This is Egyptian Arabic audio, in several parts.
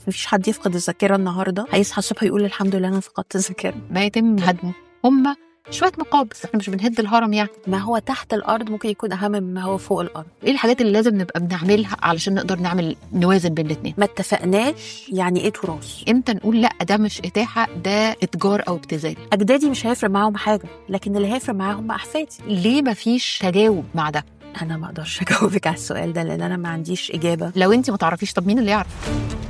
مفيش حد يفقد الذاكره النهارده هيصحى الصبح يقول الحمد لله انا فقدت الذاكره ما يتم هدمه هم شويه مقابر احنا مش بنهد الهرم يعني ما هو تحت الارض ممكن يكون اهم مما هو فوق الارض ايه الحاجات اللي لازم نبقى بنعملها علشان نقدر نعمل نوازن بين الاثنين ما اتفقناش يعني ايه تراث امتى نقول لا ده مش اتاحه ده اتجار او ابتذال اجدادي مش هيفرق معاهم حاجه لكن اللي هيفرق معاهم احفادي ليه ما فيش تجاوب مع ده انا ما اقدرش اجاوبك على السؤال ده لان انا ما عنديش اجابه لو انت ما تعرفيش طب مين اللي يعرف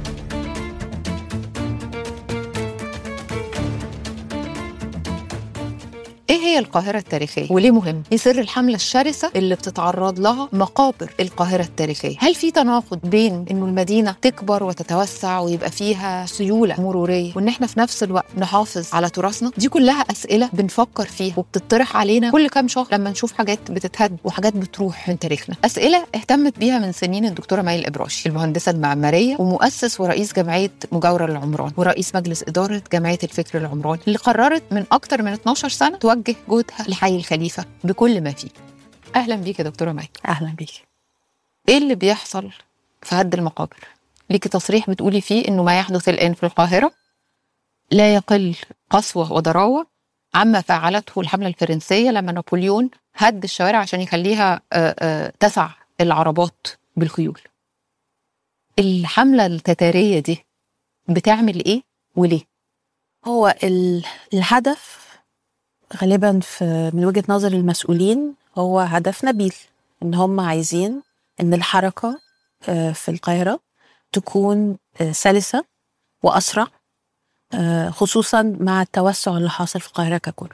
ايه هي القاهرة التاريخية وليه مهم؟ ايه سر الحملة الشرسة اللي بتتعرض لها مقابر القاهرة التاريخية؟ هل في تناقض بين انه المدينة تكبر وتتوسع ويبقى فيها سيولة مرورية وان احنا في نفس الوقت نحافظ على تراثنا؟ دي كلها أسئلة بنفكر فيها وبتطرح علينا كل كام شهر لما نشوف حاجات بتتهد وحاجات بتروح من تاريخنا. أسئلة اهتمت بيها من سنين الدكتورة مي الإبراشي المهندسة المعمارية ومؤسس ورئيس جمعية مجاورة العمران ورئيس مجلس إدارة جمعية الفكر العمراني اللي قررت من أكتر من 12 سنة توجه جهدها لحي الخليفة بكل ما فيه أهلا بيك يا دكتورة مي اهلا بيك إيه اللي بيحصل في هد المقابر ليكي تصريح بتقولي فيه إنه ما يحدث الآن في القاهرة لا يقل قسوة وضراوة عما فعلته الحملة الفرنسية لما نابليون هد الشوارع عشان يخليها آه، آه، تسع العربات بالخيول الحملة التتارية دي بتعمل إيه وليه؟ هو ال- الهدف غالبا في من وجهه نظر المسؤولين هو هدف نبيل ان هم عايزين ان الحركه آه، في القاهره تكون آه، سلسه واسرع آه، خصوصا مع التوسع اللي حاصل في القاهره ككل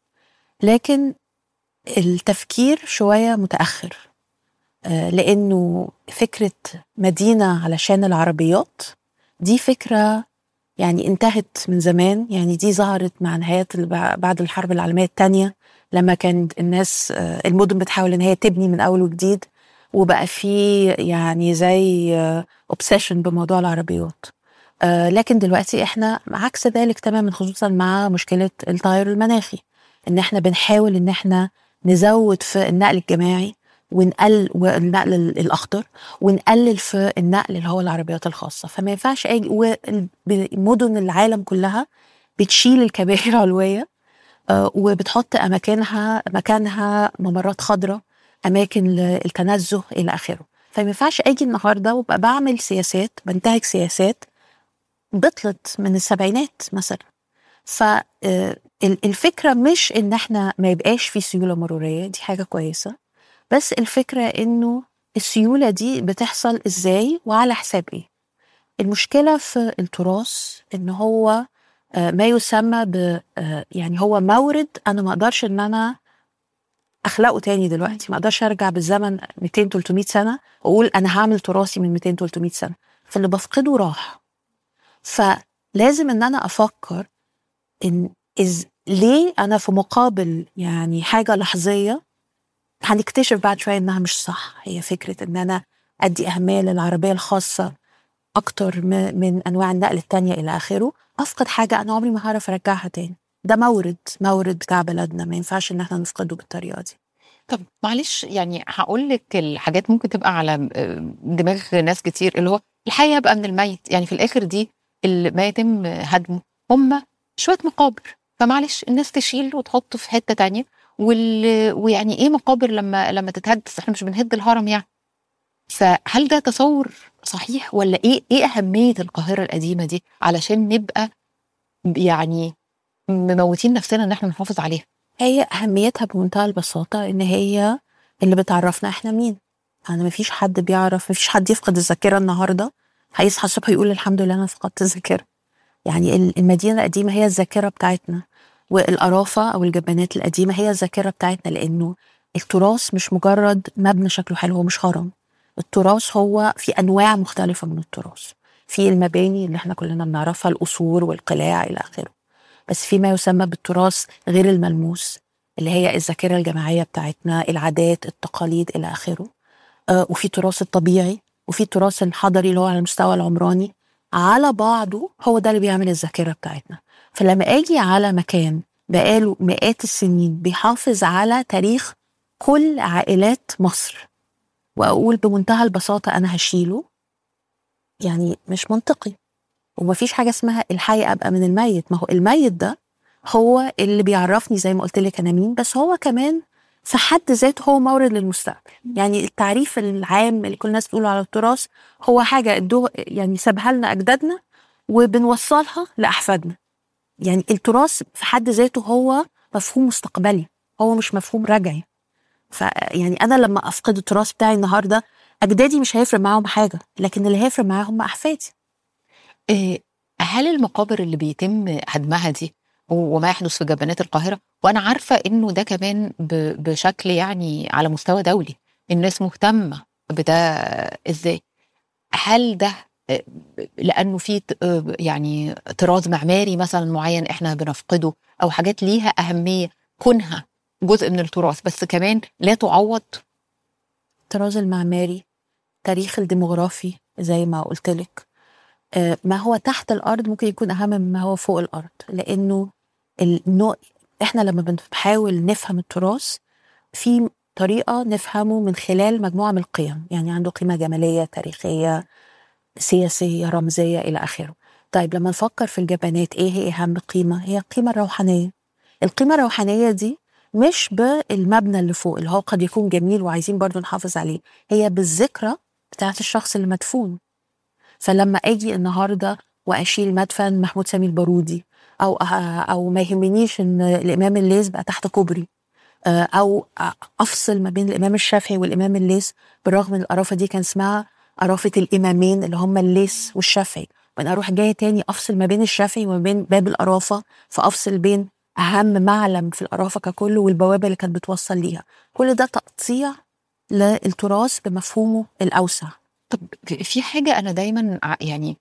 لكن التفكير شويه متاخر آه، لانه فكره مدينه علشان العربيات دي فكره يعني انتهت من زمان يعني دي ظهرت مع نهاية الب- بعد الحرب العالمية الثانية لما كانت الناس آه، المدن بتحاول ان هي تبني من اول وجديد وبقى في يعني زي اوبسيشن بموضوع العربيات آه، لكن دلوقتي احنا عكس ذلك تماما خصوصا مع مشكلة التغير المناخي ان احنا بنحاول ان احنا نزود في النقل الجماعي ونقل والنقل ال- الاخضر ونقلل في النقل اللي هو العربيات الخاصه فما ينفعش اجي ومدن العالم كلها بتشيل الكباري العلويه آه، وبتحط اماكنها مكانها ممرات خضراء اماكن للتنزه الى اخره فما ينفعش اجي النهارده وابقى بعمل سياسات بنتهج سياسات بطلت من السبعينات مثلا فالفكره مش ان احنا ما يبقاش في سيوله مروريه دي حاجه كويسه بس الفكره انه السيوله دي بتحصل ازاي وعلى حساب ايه المشكله في التراث ان هو آه، ما يسمى ب آه، يعني هو مورد انا ما اقدرش ان انا اخلقه تاني دلوقتي ما اقدرش ارجع بالزمن 200 300 سنه واقول انا هعمل تراثي من 200 300 سنه فاللي بفقده راح فلازم ان انا افكر ان إز ليه انا في مقابل يعني حاجه لحظيه هنكتشف بعد شويه انها مش صح هي فكره ان انا ادي اهميه للعربيه الخاصه اكتر م- من انواع النقل التانية الى اخره افقد حاجه انا عمري ما هعرف ارجعها تاني ده مورد مورد بتاع بلدنا ما ينفعش ان احنا نفقده بالطريقه دي طب معلش يعني هقول لك الحاجات ممكن تبقى على آه، دماغ ناس كتير اللي هو الحي يبقى من الميت يعني في الاخر دي اللي ما يتم هدمه هم شويه مقابر فمعلش الناس تشيل وتحط في حته تانية وال... ويعني ايه مقابر لما لما تتهد بس احنا مش بنهد الهرم يعني فهل ده تصور صحيح ولا ايه ايه اهميه القاهره القديمه دي علشان نبقى يعني مموتين نفسنا ان احنا نحافظ عليها هي اهميتها بمنتهى البساطه ان هي اللي بتعرفنا احنا مين انا مفيش حد بيعرف مفيش حد يفقد الذاكره النهارده هيصحى الصبح يقول الحمد لله انا فقدت الذاكره يعني ال- المدينه القديمه هي الذاكره بتاعتنا والقرافه او الجبانات القديمه هي الذاكره بتاعتنا لانه التراث مش مجرد مبنى شكله حلو هو مش هرم التراث هو في انواع مختلفه من التراث في المباني اللي احنا كلنا بنعرفها القصور والقلاع الى اخره بس في ما يسمى بالتراث غير الملموس اللي هي الذاكره الجماعيه بتاعتنا العادات التقاليد الى اخره آه وفي التراث الطبيعي وفي التراث الحضري اللي هو على المستوى العمراني على بعضه هو ده اللي بيعمل الذاكره بتاعتنا فلما اجي على مكان بقاله مئات السنين بيحافظ على تاريخ كل عائلات مصر واقول بمنتهى البساطه انا هشيله يعني مش منطقي ومفيش حاجه اسمها الحي ابقى من الميت ما هو الميت ده هو اللي بيعرفني زي ما قلت لك انا مين بس هو كمان في حد ذاته هو مورد للمستقبل يعني التعريف العام اللي كل الناس بتقوله على التراث هو حاجه ادوه يعني سابها لنا اجدادنا وبنوصلها لاحفادنا يعني التراث في حد ذاته هو مفهوم مستقبلي هو مش مفهوم رجعي فيعني انا لما افقد التراث بتاعي النهارده اجدادي مش هيفرق معاهم حاجه لكن اللي هيفرق معاهم هم احفادي إيه، هل المقابر اللي بيتم هدمها دي و- وما يحدث في جبانات القاهرة وأنا عارفة إنه ده كمان ب- بشكل يعني على مستوى دولي الناس مهتمة بده إزاي هل ده آه، لأنه في ت- آه، يعني طراز معماري مثلا معين إحنا بنفقده أو حاجات ليها أهمية كونها جزء من التراث بس كمان لا تعوض الطراز المعماري تاريخ الديموغرافي زي ما قلت لك آه، ما هو تحت الارض ممكن يكون اهم مما هو فوق الارض لانه النوع احنا لما بنحاول نفهم التراث في طريقه نفهمه من خلال مجموعه من القيم يعني عنده قيمه جماليه تاريخيه سياسيه رمزيه الى اخره طيب لما نفكر في الجبانات ايه هي اهم قيمه هي القيمه الروحانيه القيمه الروحانيه دي مش بالمبنى اللي فوق اللي هو قد يكون جميل وعايزين برضو نحافظ عليه هي بالذكرى بتاعت الشخص اللي مدفون فلما اجي النهارده واشيل مدفن محمود سامي البارودي او او ما يهمنيش ان الامام الليث بقى تحت كوبري آه، او افصل ما بين الامام الشافعي والامام الليث بالرغم ان القرافه دي كان اسمها قرافه الامامين اللي هم الليث والشافعي وانا اروح جايه تاني افصل ما بين الشافعي وما بين باب القرافه فافصل بين اهم معلم في القرافه ككل والبوابه اللي كانت بتوصل ليها كل ده تقطيع للتراث بمفهومه الاوسع طب في حاجة أنا دايما ع- يعني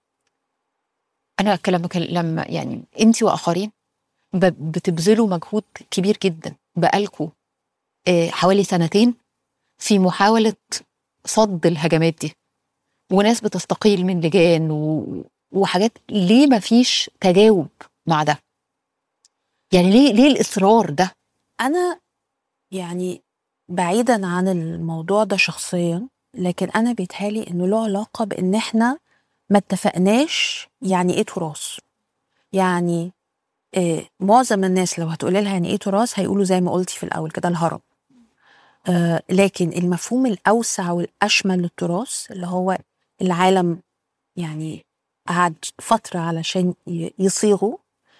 أنا كلامك لما يعني أنت وآخرين ب- بتبذلوا مجهود كبير جدا بقالكوا آه، حوالي سنتين في محاولة صد الهجمات دي وناس بتستقيل من لجان و... وحاجات ليه ما فيش تجاوب مع ده يعني ليه ليه الإصرار ده انا يعني بعيدا عن الموضوع ده شخصيا لكن انا بيتهالي انه له علاقه بان احنا ما اتفقناش يعني ايه تراث يعني إيه معظم الناس لو هتقولي لها يعني ايه تراث هيقولوا زي ما قلتي في الاول كده الهرم آه لكن المفهوم الاوسع والاشمل للتراث اللي هو العالم يعني قعد فتره علشان ي- يصيغه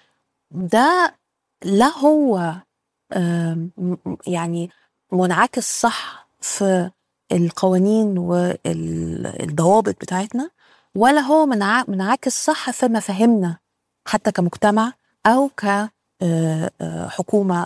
ده لا هو آم، م- يعني منعكس صح في القوانين والضوابط بتاعتنا ولا هو منع- منعكس صح في مفاهيمنا حتى كمجتمع او كحكومه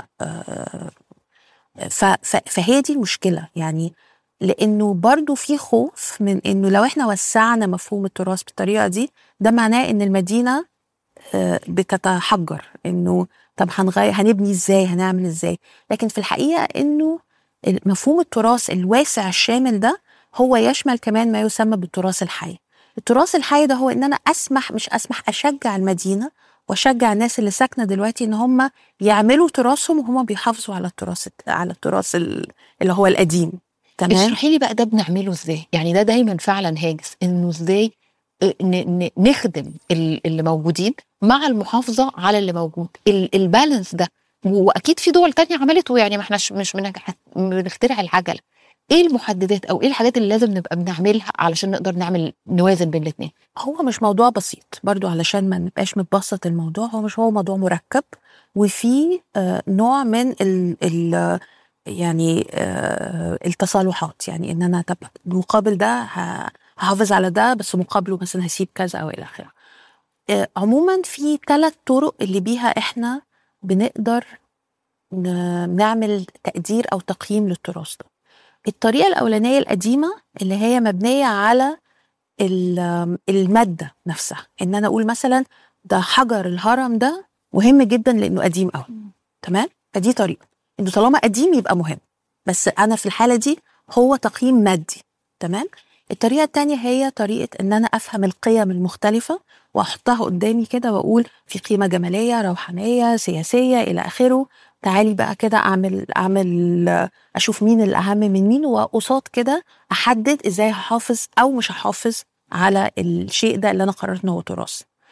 فهي دي المشكله يعني لانه برضو في خوف من انه لو احنا وسعنا مفهوم التراث بالطريقه دي ده معناه ان المدينه آه، بتتحجر انه طب هنغير هنبني ازاي هنعمل ازاي لكن في الحقيقه انه مفهوم التراث الواسع الشامل ده هو يشمل كمان ما يسمى بالتراث الحي التراث الحي ده هو ان انا اسمح مش اسمح اشجع المدينه واشجع الناس اللي ساكنه دلوقتي ان هم يعملوا تراثهم وهم بيحافظوا على التراث على التراث ال- اللي هو القديم تمام اشرحي لي بقى ده بنعمله ازاي يعني ده دايما فعلا هاجس انه ازاي آه، ن- ن- نخدم ال- اللي موجودين مع المحافظه على اللي موجود ال- البالانس ده واكيد في دول تانية عملته يعني ما احناش مش بنج- بنخترع العجله ايه المحددات او ايه الحاجات اللي لازم نبقى بنعملها علشان نقدر نعمل نوازن بين الاثنين هو مش موضوع بسيط برضو علشان ما نبقاش متبسط الموضوع هو مش هو موضوع مركب وفي آه، نوع من ال ال يعني آه، التصالحات يعني ان انا طب مقابل ده ه- هحافظ على ده بس مقابله مثلا هسيب كذا او الى اخره آه، عموما في ثلاث طرق اللي بيها احنا بنقدر ن- نعمل تقدير او تقييم للتراث ده الطريقه الاولانيه القديمه اللي هي مبنيه على ال- الماده نفسها ان انا اقول مثلا ده حجر الهرم ده مهم جدا لانه قديم قوي تمام فدي طريقه انه طالما قديم يبقى مهم بس انا في الحاله دي هو تقييم مادي تمام الطريقه التانية هي طريقه ان انا افهم القيم المختلفه واحطها قدامي كده واقول في قيمه جماليه روحانيه سياسيه الى اخره تعالي بقى كده اعمل اعمل اشوف مين الاهم من مين وقصاد كده احدد ازاي هحافظ او مش هحافظ على الشيء ده اللي انا قررت ان هو تراث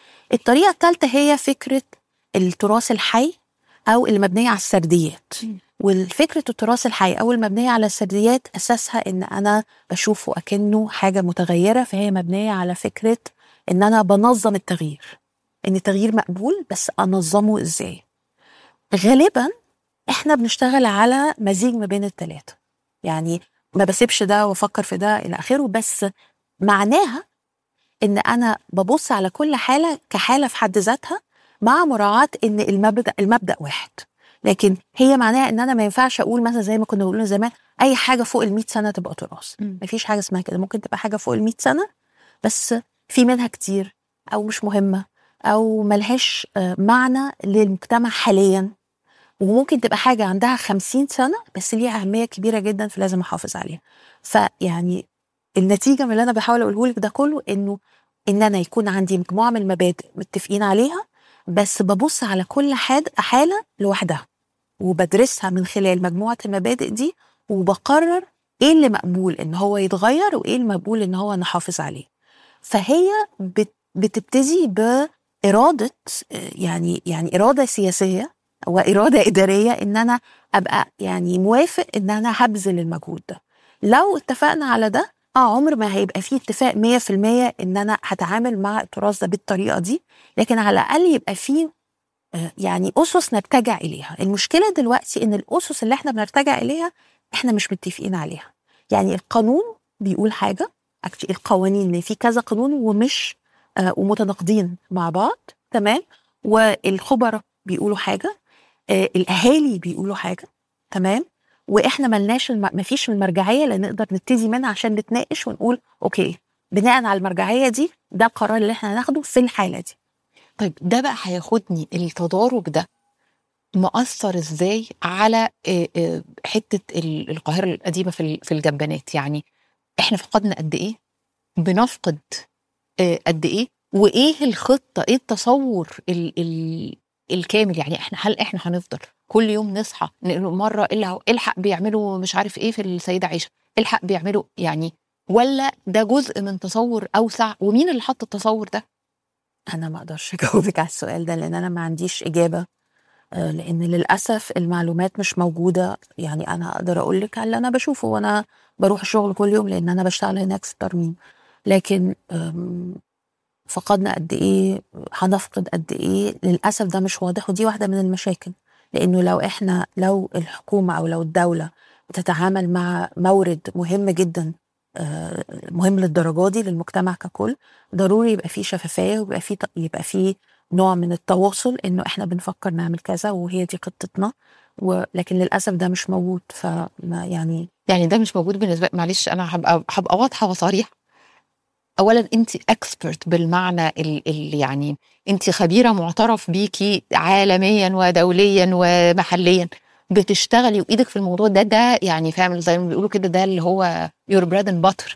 الطريقه الثالثه هي فكره التراث الحي او المبنيه على السرديات مم. مم. مفيش حاجه اسمها كده ممكن تبقى حاجه فوق ال 100 سنه بس في منها كتير او مش مهمه او ملهاش آه، معنى للمجتمع حاليا وممكن تبقى حاجه عندها 50 سنه بس ليها اهميه كبيره جدا فلازم احافظ عليها فيعني النتيجه من اللي انا بحاول اقوله لك ده كله انه ان انا يكون عندي مجموعه من المبادئ متفقين عليها بس ببص على كل حاد حاله لوحدها وبدرسها من خلال مجموعه المبادئ دي وبقرر ايه اللي مقبول ان هو يتغير وايه المقبول ان هو نحافظ عليه فهي بت- بتبتدي باراده آه، يعني يعني اراده سياسيه واراده اداريه ان انا ابقى يعني موافق ان انا هبذل المجهود ده لو اتفقنا على ده اه عمر ما هيبقى فيه اتفاق 100% ان انا هتعامل مع التراث ده بالطريقه دي لكن على الاقل يبقى فيه آه، يعني اسس نرتجع اليها المشكله دلوقتي ان الاسس اللي احنا بنرتجع اليها احنا مش متفقين عليها يعني القانون بيقول حاجه actually القوانين اللي في كذا قانون ومش آه ومتناقضين مع بعض تمام والخبراء بيقولوا حاجه آه الاهالي بيقولوا حاجه تمام واحنا ملناش الم... مفيش المرجعيه اللي نقدر نبتدي منها عشان نتناقش ونقول اوكي بناء على المرجعيه دي ده القرار اللي احنا هناخده في الحاله دي طيب ده بقى هياخدني التدارج ده مأثر ازاي على آه، آه، حته ال- القاهره القديمه في ال- في الجبانات يعني احنا فقدنا قد ايه بنفقد آه، قد ايه وايه الخطه ايه التصور ال ال الكامل يعني احنا هل احنا هنفضل كل يوم نصحى نقول مره إلا- الحق بيعملوا مش عارف ايه في السيده عائشه الحق بيعملوا يعني ولا ده جزء من تصور اوسع ومين اللي حط التصور ده انا ما اقدرش اجاوبك على السؤال ده لان انا ما عنديش اجابه آه، لان للاسف المعلومات مش موجوده يعني انا اقدر اقول لك على اللي انا بشوفه وانا بروح الشغل كل يوم لان انا بشتغل هناك في الترميم لكن آم، فقدنا قد ايه هنفقد قد ايه للاسف ده مش واضح ودي واحده من المشاكل لانه لو احنا لو الحكومه او لو الدوله بتتعامل مع مورد مهم جدا آه، مهم للدرجه دي للمجتمع ككل ضروري يبقى فيه شفافيه ويبقى فيه يبقى فيه نوع من التواصل انه احنا بنفكر نعمل كذا وهي دي خطتنا ولكن للاسف ده مش موجود فما يعني يعني ده مش موجود بالنسبه معلش انا هبقى هبقى واضحه وصريحه اولا انت اكسبرت بالمعنى ال ال يعني انت خبيره معترف بيكي عالميا ودوليا ومحليا بتشتغلي وايدك في الموضوع ده ده يعني فاهم زي ما بيقولوا كده ده اللي هو يور بريد اند باتر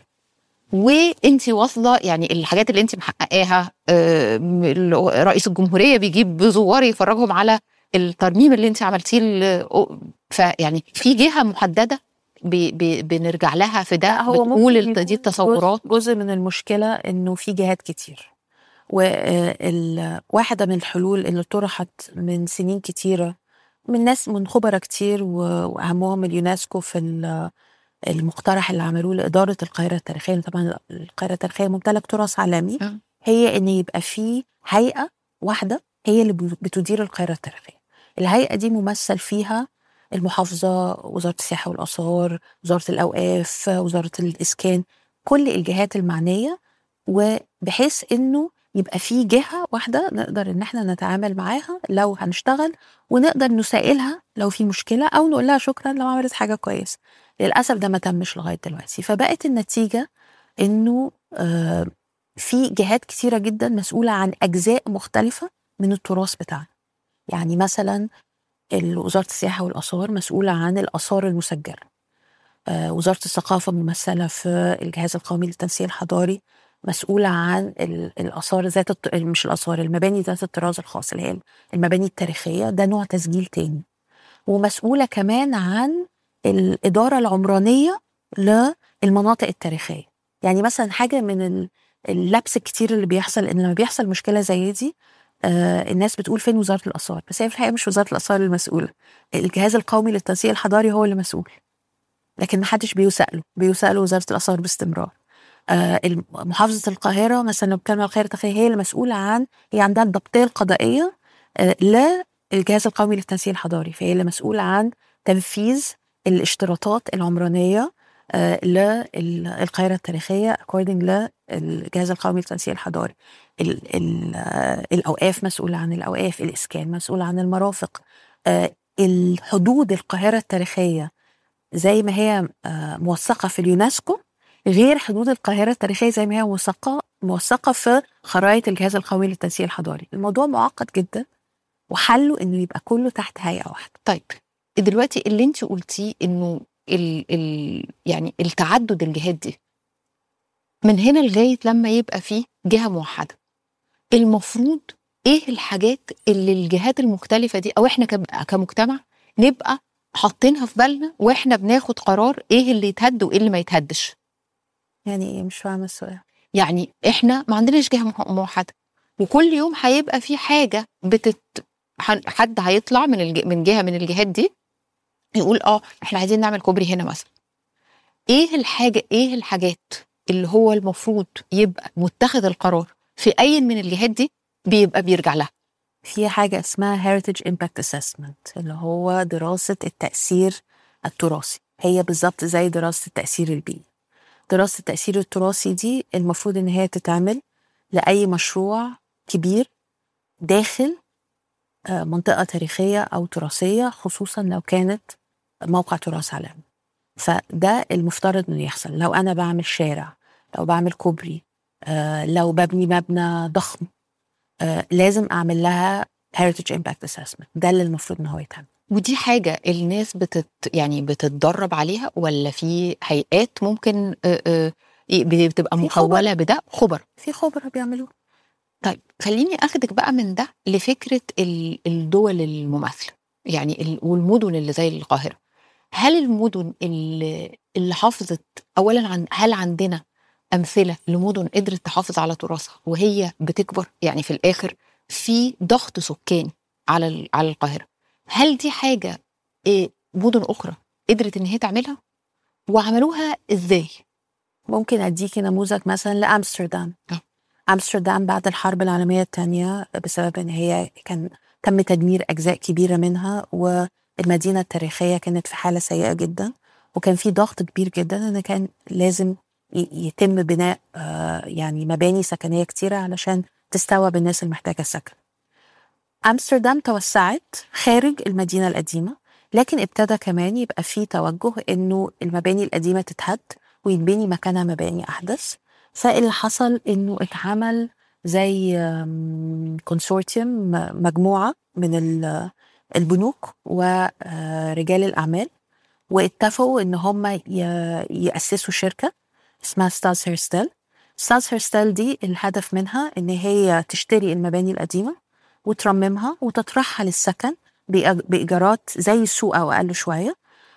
وانت واصله يعني الحاجات اللي انت محققاها آه، ال- رئيس الجمهوريه بيجيب زوار يفرجهم على الترميم اللي انت عملتيه ال- فيعني في جهه محدده بي بي بنرجع لها في ده بتقول الت- دي يكون التصورات جزء, جزء من المشكله انه في جهات كتير وواحده من الحلول اللي طرحت من سنين كتيره من ناس من خبراء كتير و- واهمهم اليونسكو في ال- المقترح اللي عملوه لاداره القاهره التاريخيه طبعا القاهره التاريخيه ممتلك تراث عالمي آه. هي ان يبقى في هيئه واحده هي اللي بتدير القاهره التاريخيه الهيئه دي ممثل فيها المحافظه وزاره السياحه والاثار وزاره الاوقاف وزاره الاسكان كل الجهات المعنيه وبحيث انه يبقى في جهه واحده نقدر ان احنا نتعامل معاها لو هنشتغل ونقدر نسائلها لو في مشكله او نقول لها شكرا لو عملت حاجه كويسه للاسف ده ما تمش لغايه دلوقتي فبقت النتيجه انه آه في جهات كتيره جدا مسؤوله عن اجزاء مختلفه من التراث بتاعنا يعني مثلا ال- وزاره السياحه والاثار مسؤوله عن الاثار المسجله آه، وزاره الثقافه ممثله في الجهاز القومي للتنسيق الحضاري مسؤوله عن ال- الاثار ذات الط... مش الاثار المباني ذات الطراز الخاص اللي هي المباني التاريخيه ده نوع تسجيل تاني ومسؤوله كمان عن الاداره العمرانيه للمناطق التاريخيه يعني مثلا حاجه من ال... اللبس الكتير اللي بيحصل ان لما بيحصل مشكله زي دي آه الناس بتقول فين وزاره الاثار بس هي في الحقيقه مش وزاره الاثار المسؤوله الجهاز القومي للتنسيق الحضاري هو اللي مسؤول لكن محدش بيسأله بيسأله وزاره الاثار باستمرار آه محافظه القاهره مثلا لو بتكلم عن القاهره التاريخيه هي المسؤوله عن هي عندها الضبطيه القضائيه آه للجهاز القومي للتنسيق الحضاري فهي اللي مسؤوله عن تنفيذ الاشتراطات العمرانيه آه للقاهره التاريخيه according للجهاز القومي للتنسيق الحضاري ال ال آه الاوقاف مسؤوله عن الاوقاف الاسكان مسؤول عن المرافق آه الحدود القاهره التاريخيه زي ما هي موثقه في اليونسكو غير حدود القاهره التاريخيه زي ما هي موثقه موثقه في خرائط الجهاز القومي للتنسيق الحضاري الموضوع معقد جدا وحله انه يبقى كله تحت هيئه واحده طيب دلوقتي اللي انت قلتيه انه ال ال يعني التعدد الجهات دي من هنا لغايه لما يبقى في جهه موحده المفروض ايه الحاجات اللي الجهات المختلفه دي او احنا كمجتمع نبقى حاطينها في بالنا واحنا بناخد قرار ايه اللي يتهد وايه اللي ما يتهدش يعني ايه مش فاهمه السؤال يعني احنا ما عندناش جهه موحده وكل يوم هيبقى في حاجه بتت حد هيطلع من الج... من جهه من الجهات دي يقول اه احنا عايزين نعمل كوبري هنا مثلا ايه الحاجه ايه الحاجات اللي هو المفروض يبقى متخذ القرار في اي من الجهات دي بيبقى بيرجع لها في حاجة اسمها Heritage Impact Assessment اللي هو دراسة التأثير التراثي هي بالظبط زي دراسة التأثير البيئي دراسة التأثير التراثي دي المفروض إن هي تتعمل لأي مشروع كبير داخل منطقة تاريخية أو تراثية خصوصا لو كانت موقع تراث عالمي فده المفترض إنه يحصل لو أنا بعمل شارع لو بعمل كوبري لو ببني مبنى ضخم لازم أعمل لها heritage impact assessment ده اللي المفروض إن هو يتعمل ودي حاجة الناس بتت يعني بتتدرب عليها ولا في هيئات ممكن بتبقى مخولة بده خبر في خبراء بيعملوه طيب خليني اخدك بقى من ده لفكره الدول المماثله يعني والمدن اللي زي القاهره هل المدن اللي, اللي حافظت اولا عن هل عندنا امثله لمدن قدرت تحافظ على تراثها وهي بتكبر يعني في الاخر في ضغط سكاني على على القاهره هل دي حاجه إيه مدن اخرى قدرت ان هي تعملها وعملوها ازاي ممكن اديكي نموذج مثلا لامستردام أه. امستردام بعد الحرب العالميه الثانيه بسبب ان هي كان تم تدمير اجزاء كبيره منها والمدينه التاريخيه كانت في حاله سيئه جدا وكان في ضغط كبير جدا ان كان لازم يتم بناء يعني مباني سكنيه كتيره علشان تستوعب الناس اللي محتاجه السكن. امستردام توسعت خارج المدينه القديمه لكن ابتدى كمان يبقى في توجه انه المباني القديمه تتهد ويتبني مكانها مباني احدث فاللي حصل انه اتعمل زي كونسورتيوم مجموعه من البنوك ورجال الاعمال واتفقوا ان هم ياسسوا شركه اسمها ستاز هيرستيل ستاز هيرستيل دي الهدف منها ان هي تشتري المباني القديمه وترممها وتطرحها للسكن بايجارات زي السوق او اقل شويه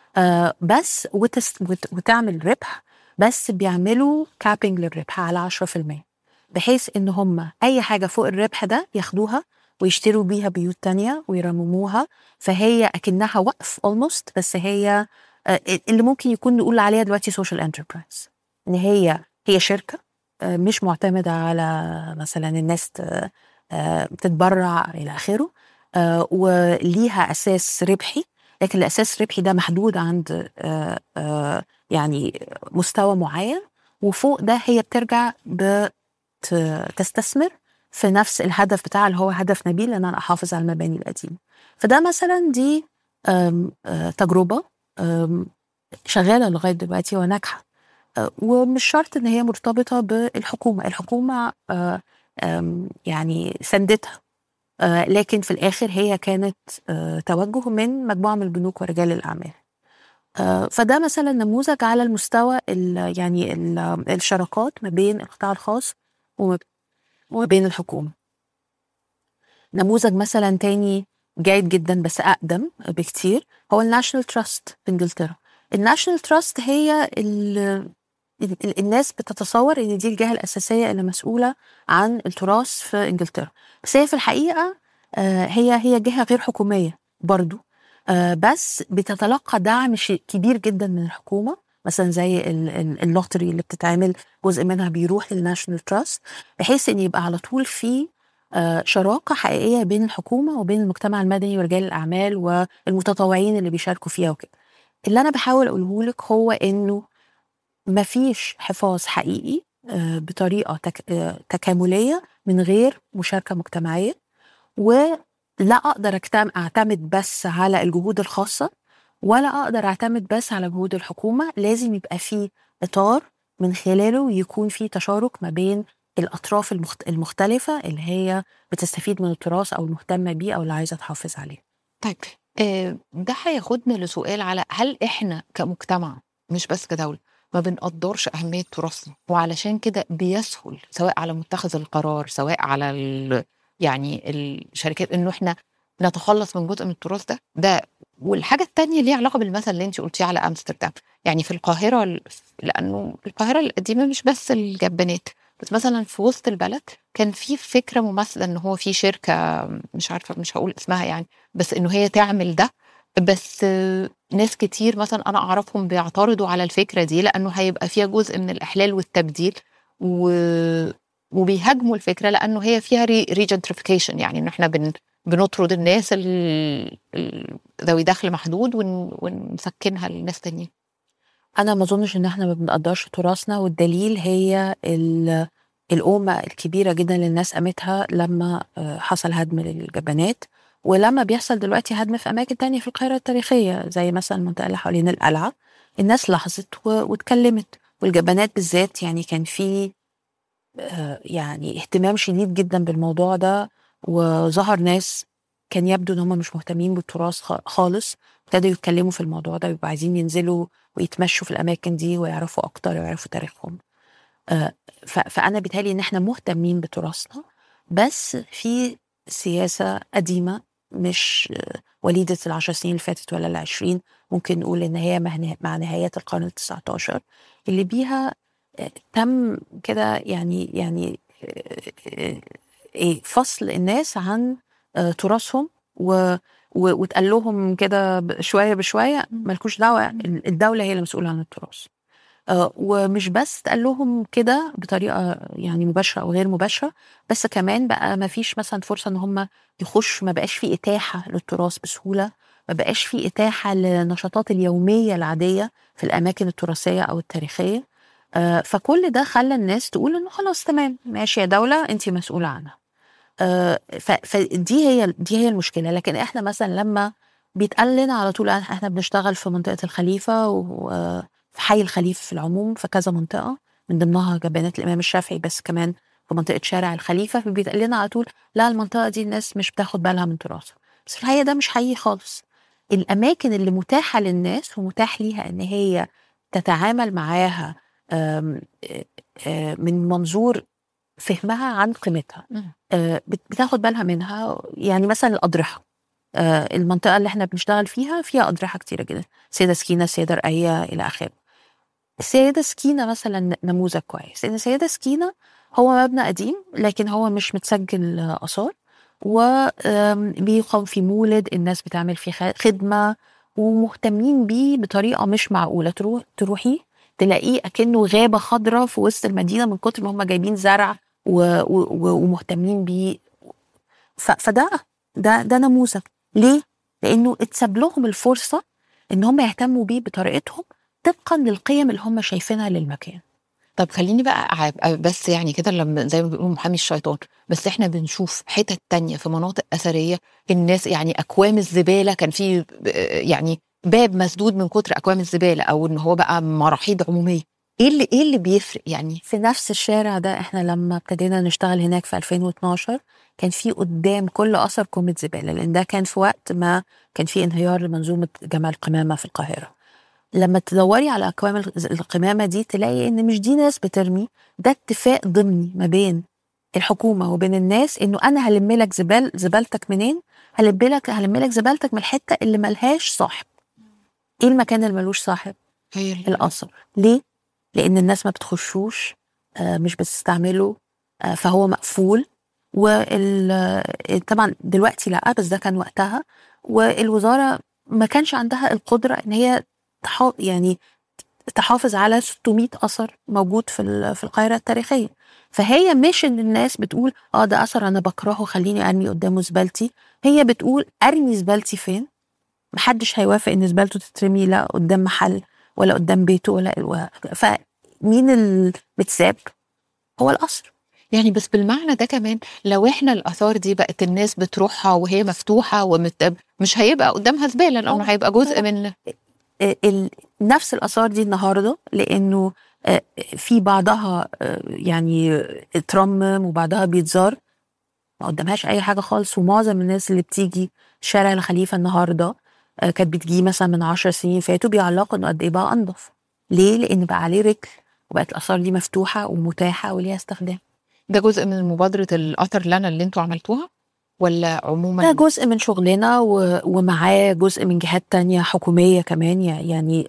بس وتعمل ربح بس بيعملوا كابينج للربح على 10% بحيث ان هم اي حاجه فوق الربح ده ياخدوها ويشتروا بيها بيوت تانية ويرمموها فهي اكنها وقف اولموست بس هي اللي ممكن يكون نقول عليها دلوقتي سوشيال انتربرايز ان هي هي شركه مش معتمده على مثلا الناس تتبرع الى اخره وليها اساس ربحي لكن الاساس الربحي ده محدود عند يعني مستوى معين وفوق ده هي بترجع بتستثمر في نفس الهدف بتاعها اللي هو هدف نبيل ان انا احافظ على المباني القديمه فده مثلا دي تجربه شغاله لغايه دلوقتي وناجحه ومش شرط ان هي مرتبطه بالحكومه الحكومه يعني سندتها لكن في الاخر هي كانت توجه من مجموعه من البنوك ورجال الاعمال فده مثلا نموذج على المستوى ال يعني ال الشراكات ما بين القطاع الخاص وما بين الحكومه نموذج مثلا تاني جيد جدا بس اقدم بكتير هو الناشونال تراست في انجلترا الناشونال تراست هي ال- الناس بتتصور ان دي الجهه الاساسيه اللي مسؤوله عن التراث في انجلترا بس هي في الحقيقه آه، هي هي جهه غير حكوميه برضو آه، بس بتتلقى دعم شيء كبير جدا من الحكومه مثلا زي ال- ال- اللوتري اللي بتتعمل جزء منها بيروح للناشونال تراست بحيث ان يبقى على طول في آه، شراكه حقيقيه بين الحكومه وبين المجتمع المدني ورجال الاعمال والمتطوعين اللي بيشاركوا فيها وكده اللي انا بحاول اقوله لك هو انه مفيش حفاظ حقيقي آه، بطريقه تك... آه، تكامليه من غير مشاركه مجتمعيه ولا اقدر أكتم- اعتمد بس على الجهود الخاصه ولا اقدر اعتمد بس على جهود الحكومه لازم يبقى في اطار من خلاله يكون في تشارك ما بين الاطراف المخت... المختلفه اللي هي بتستفيد من التراث او المهتمه بيه او اللي عايزه تحافظ عليه طيب آه، ده هياخدنا لسؤال على هل احنا كمجتمع مش بس كدولة ما بنقدرش أهمية تراثنا وعلشان كده بيسهل سواء على متخذ القرار سواء على ال... يعني الشركات انه احنا نتخلص من جزء من التراث ده ده والحاجة التانية ليها علاقة بالمثل اللي انت قلتيه على امستردام يعني في القاهرة ال- لأنه القاهرة القديمة مش بس الجبانات بس مثلا في وسط البلد كان في فكرة مماثلة ان هو في شركة مش عارفة مش هقول اسمها يعني بس انه هي تعمل ده بس آه، ناس كتير مثلا انا اعرفهم بيعترضوا على الفكره دي لانه هيبقى فيها جزء من الاحلال والتبديل و... وبيهاجموا الفكره لانه هي فيها ريجنتريفيكيشن يعني ان احنا بن... بنطرد الناس ال- ال- ذوي دخل محدود ون... ونسكنها لناس تانيين انا ما اظنش ان احنا ما بنقدرش تراثنا والدليل هي ال- الأمة الكبيرة جدا اللي الناس قامتها لما آه، حصل هدم للجبانات ولما بيحصل دلوقتي هدم في أماكن تانية في القاهرة التاريخية زي مثلا المنطقة اللي حوالين القلعة الناس لاحظت و- واتكلمت والجبانات بالذات يعني كان في آه، يعني اهتمام شديد جدا بالموضوع ده وظهر ناس كان يبدو ان هم مش مهتمين بالتراث خ- خالص ابتدوا يتكلموا في الموضوع ده ويبقوا عايزين ينزلوا ويتمشوا في الاماكن دي ويعرفوا اكتر ويعرفوا تاريخهم آه، ف- فانا بيتهيألي ان احنا مهتمين بتراثنا بس في سياسه قديمه مش آه، وليده العشر سنين اللي فاتت ولا العشرين ممكن نقول ان هي مع نه- مع نهايات القرن التسعة عشر اللي بيها آه، تم كده يعني يعني آه، آه، ايه فصل الناس عن آه، تراثهم و و- واتقال لهم كده ب- شويه بشويه مالكوش دعوه الدوله هي اللي مسؤوله عن التراث آه، ومش بس اتقال لهم كده بطريقه يعني مباشره او غير مباشره بس كمان بقى ما فيش مثلا فرصه ان هم يخشوا ما بقاش في اتاحه للتراث بسهوله ما بقاش في اتاحه للنشاطات اليوميه العاديه في الاماكن التراثيه او التاريخيه آه، فكل ده خلى الناس تقول انه خلاص تمام ماشي يا دوله انت مسؤوله عنها آه، ف- فدي هي دي هي المشكله لكن احنا مثلا لما بيتقال لنا على طول احنا بنشتغل في منطقه الخليفه وفي حي الخليفه في العموم في كذا منطقه من ضمنها جبانات الامام الشافعي بس كمان في منطقه شارع الخليفه فبيتقال لنا على طول لا المنطقه دي الناس مش بتاخد بالها من تراثها بس في الحقيقه ده مش حقيقي خالص الاماكن اللي متاحه للناس ومتاح ليها ان هي تتعامل معاها آم، آه، آه، من منظور فهمها عن قيمتها مم. آه، بت- بتاخد بالها منها يعني مثلا الأضرحة آه، المنطقة اللي احنا بنشتغل فيها فيها أضرحة كتيرة جدا سيدة سكينة سيدة رقية إلى آخره السيدة سكينة مثلا نموذج كويس لأن سيدة سكينة هو مبنى قديم لكن هو مش متسجل آه، آثار وبيقام في مولد الناس بتعمل فيه خ- خدمة ومهتمين بيه بطريقة مش معقولة تروح تروحي تلاقيه أكنه غابة خضراء في وسط المدينة من كتر ما هم جايبين زرع و- و- ومهتمين بيه ف- فده ده ده نموذج ليه؟ لانه اتساب لهم الفرصه ان هم يهتموا بيه بطريقتهم طبقا للقيم اللي هم شايفينها للمكان طب خليني بقى أبقى بس يعني كده لما زي ما بيقولوا محامي الشيطان بس احنا بنشوف حتت تانية في مناطق أثرية الناس يعني أكوام الزبالة كان في آه، يعني باب مسدود من كتر أكوام الزبالة أو إن هو بقى مراحيض عمومية إيه اللي إيه اللي بيفرق يعني في نفس الشارع ده احنا لما ابتدينا نشتغل هناك في 2012 كان في قدام كل اثر كومة زباله لان ده كان في وقت ما كان في انهيار لمنظومه جمع القمامه في القاهره لما تدوري على اكوام الز- القمامه دي تلاقي ان مش دي ناس بترمي ده اتفاق ضمني ما بين الحكومه وبين الناس انه انا هلم لك زبال زبالتك منين هلم لك هلم لك زبالتك من الحته اللي ملهاش صاحب ايه المكان اللي ملوش صاحب هي ال- الاثر ليه لان الناس ما بتخشوش آه، مش بتستعمله آه، فهو مقفول وال طبعا دلوقتي لا بس ده كان وقتها والوزاره ما كانش عندها القدره ان هي تحا يعني تحافظ على 600 اثر موجود في ال- في القاهره التاريخيه فهي مش ان الناس بتقول اه ده اثر انا بكرهه خليني ارمي قدامه زبالتي هي بتقول ارمي زبالتي فين محدش هيوافق ان زبالته تترمي لا قدام محل ولا قدام بيته ولا و- فمين اللي بتساب هو القصر يعني بس بالمعنى ده كمان لو احنا الاثار دي بقت الناس بتروحها وهي مفتوحه ومت... مش هيبقى قدامها زباله لانه طبعاً. هيبقى جزء طبعاً. من آه، ال- نفس الاثار دي النهارده لانه آه، في بعضها آه، يعني اترمم وبعضها بيتزار ما قدامهاش اي حاجه خالص ومعظم الناس اللي بتيجي شارع الخليفه النهارده آه، كانت بتجي مثلا من عشر سنين فاتوا بيعلقوا انه قد ايه بقى انضف ليه؟ لان بقى عليه رجل وبقت الاثار دي مفتوحه ومتاحه وليها استخدام ده جزء من مبادره الاثر لنا اللي انتوا عملتوها ولا عموما ده جزء من شغلنا و- ومعاه جزء من جهات تانية حكومية كمان يع- يعني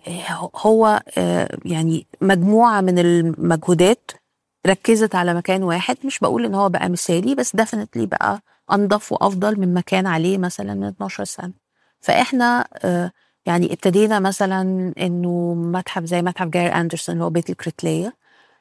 هو آه، يعني مجموعة من المجهودات ركزت على مكان واحد مش بقول ان هو بقى مثالي بس ديفنتلي بقى انضف وافضل من مكان عليه مثلا من 12 سنة فاحنا آه، يعني ابتدينا مثلا انه متحف زي متحف جاري اندرسون اللي هو بيت الكريتليه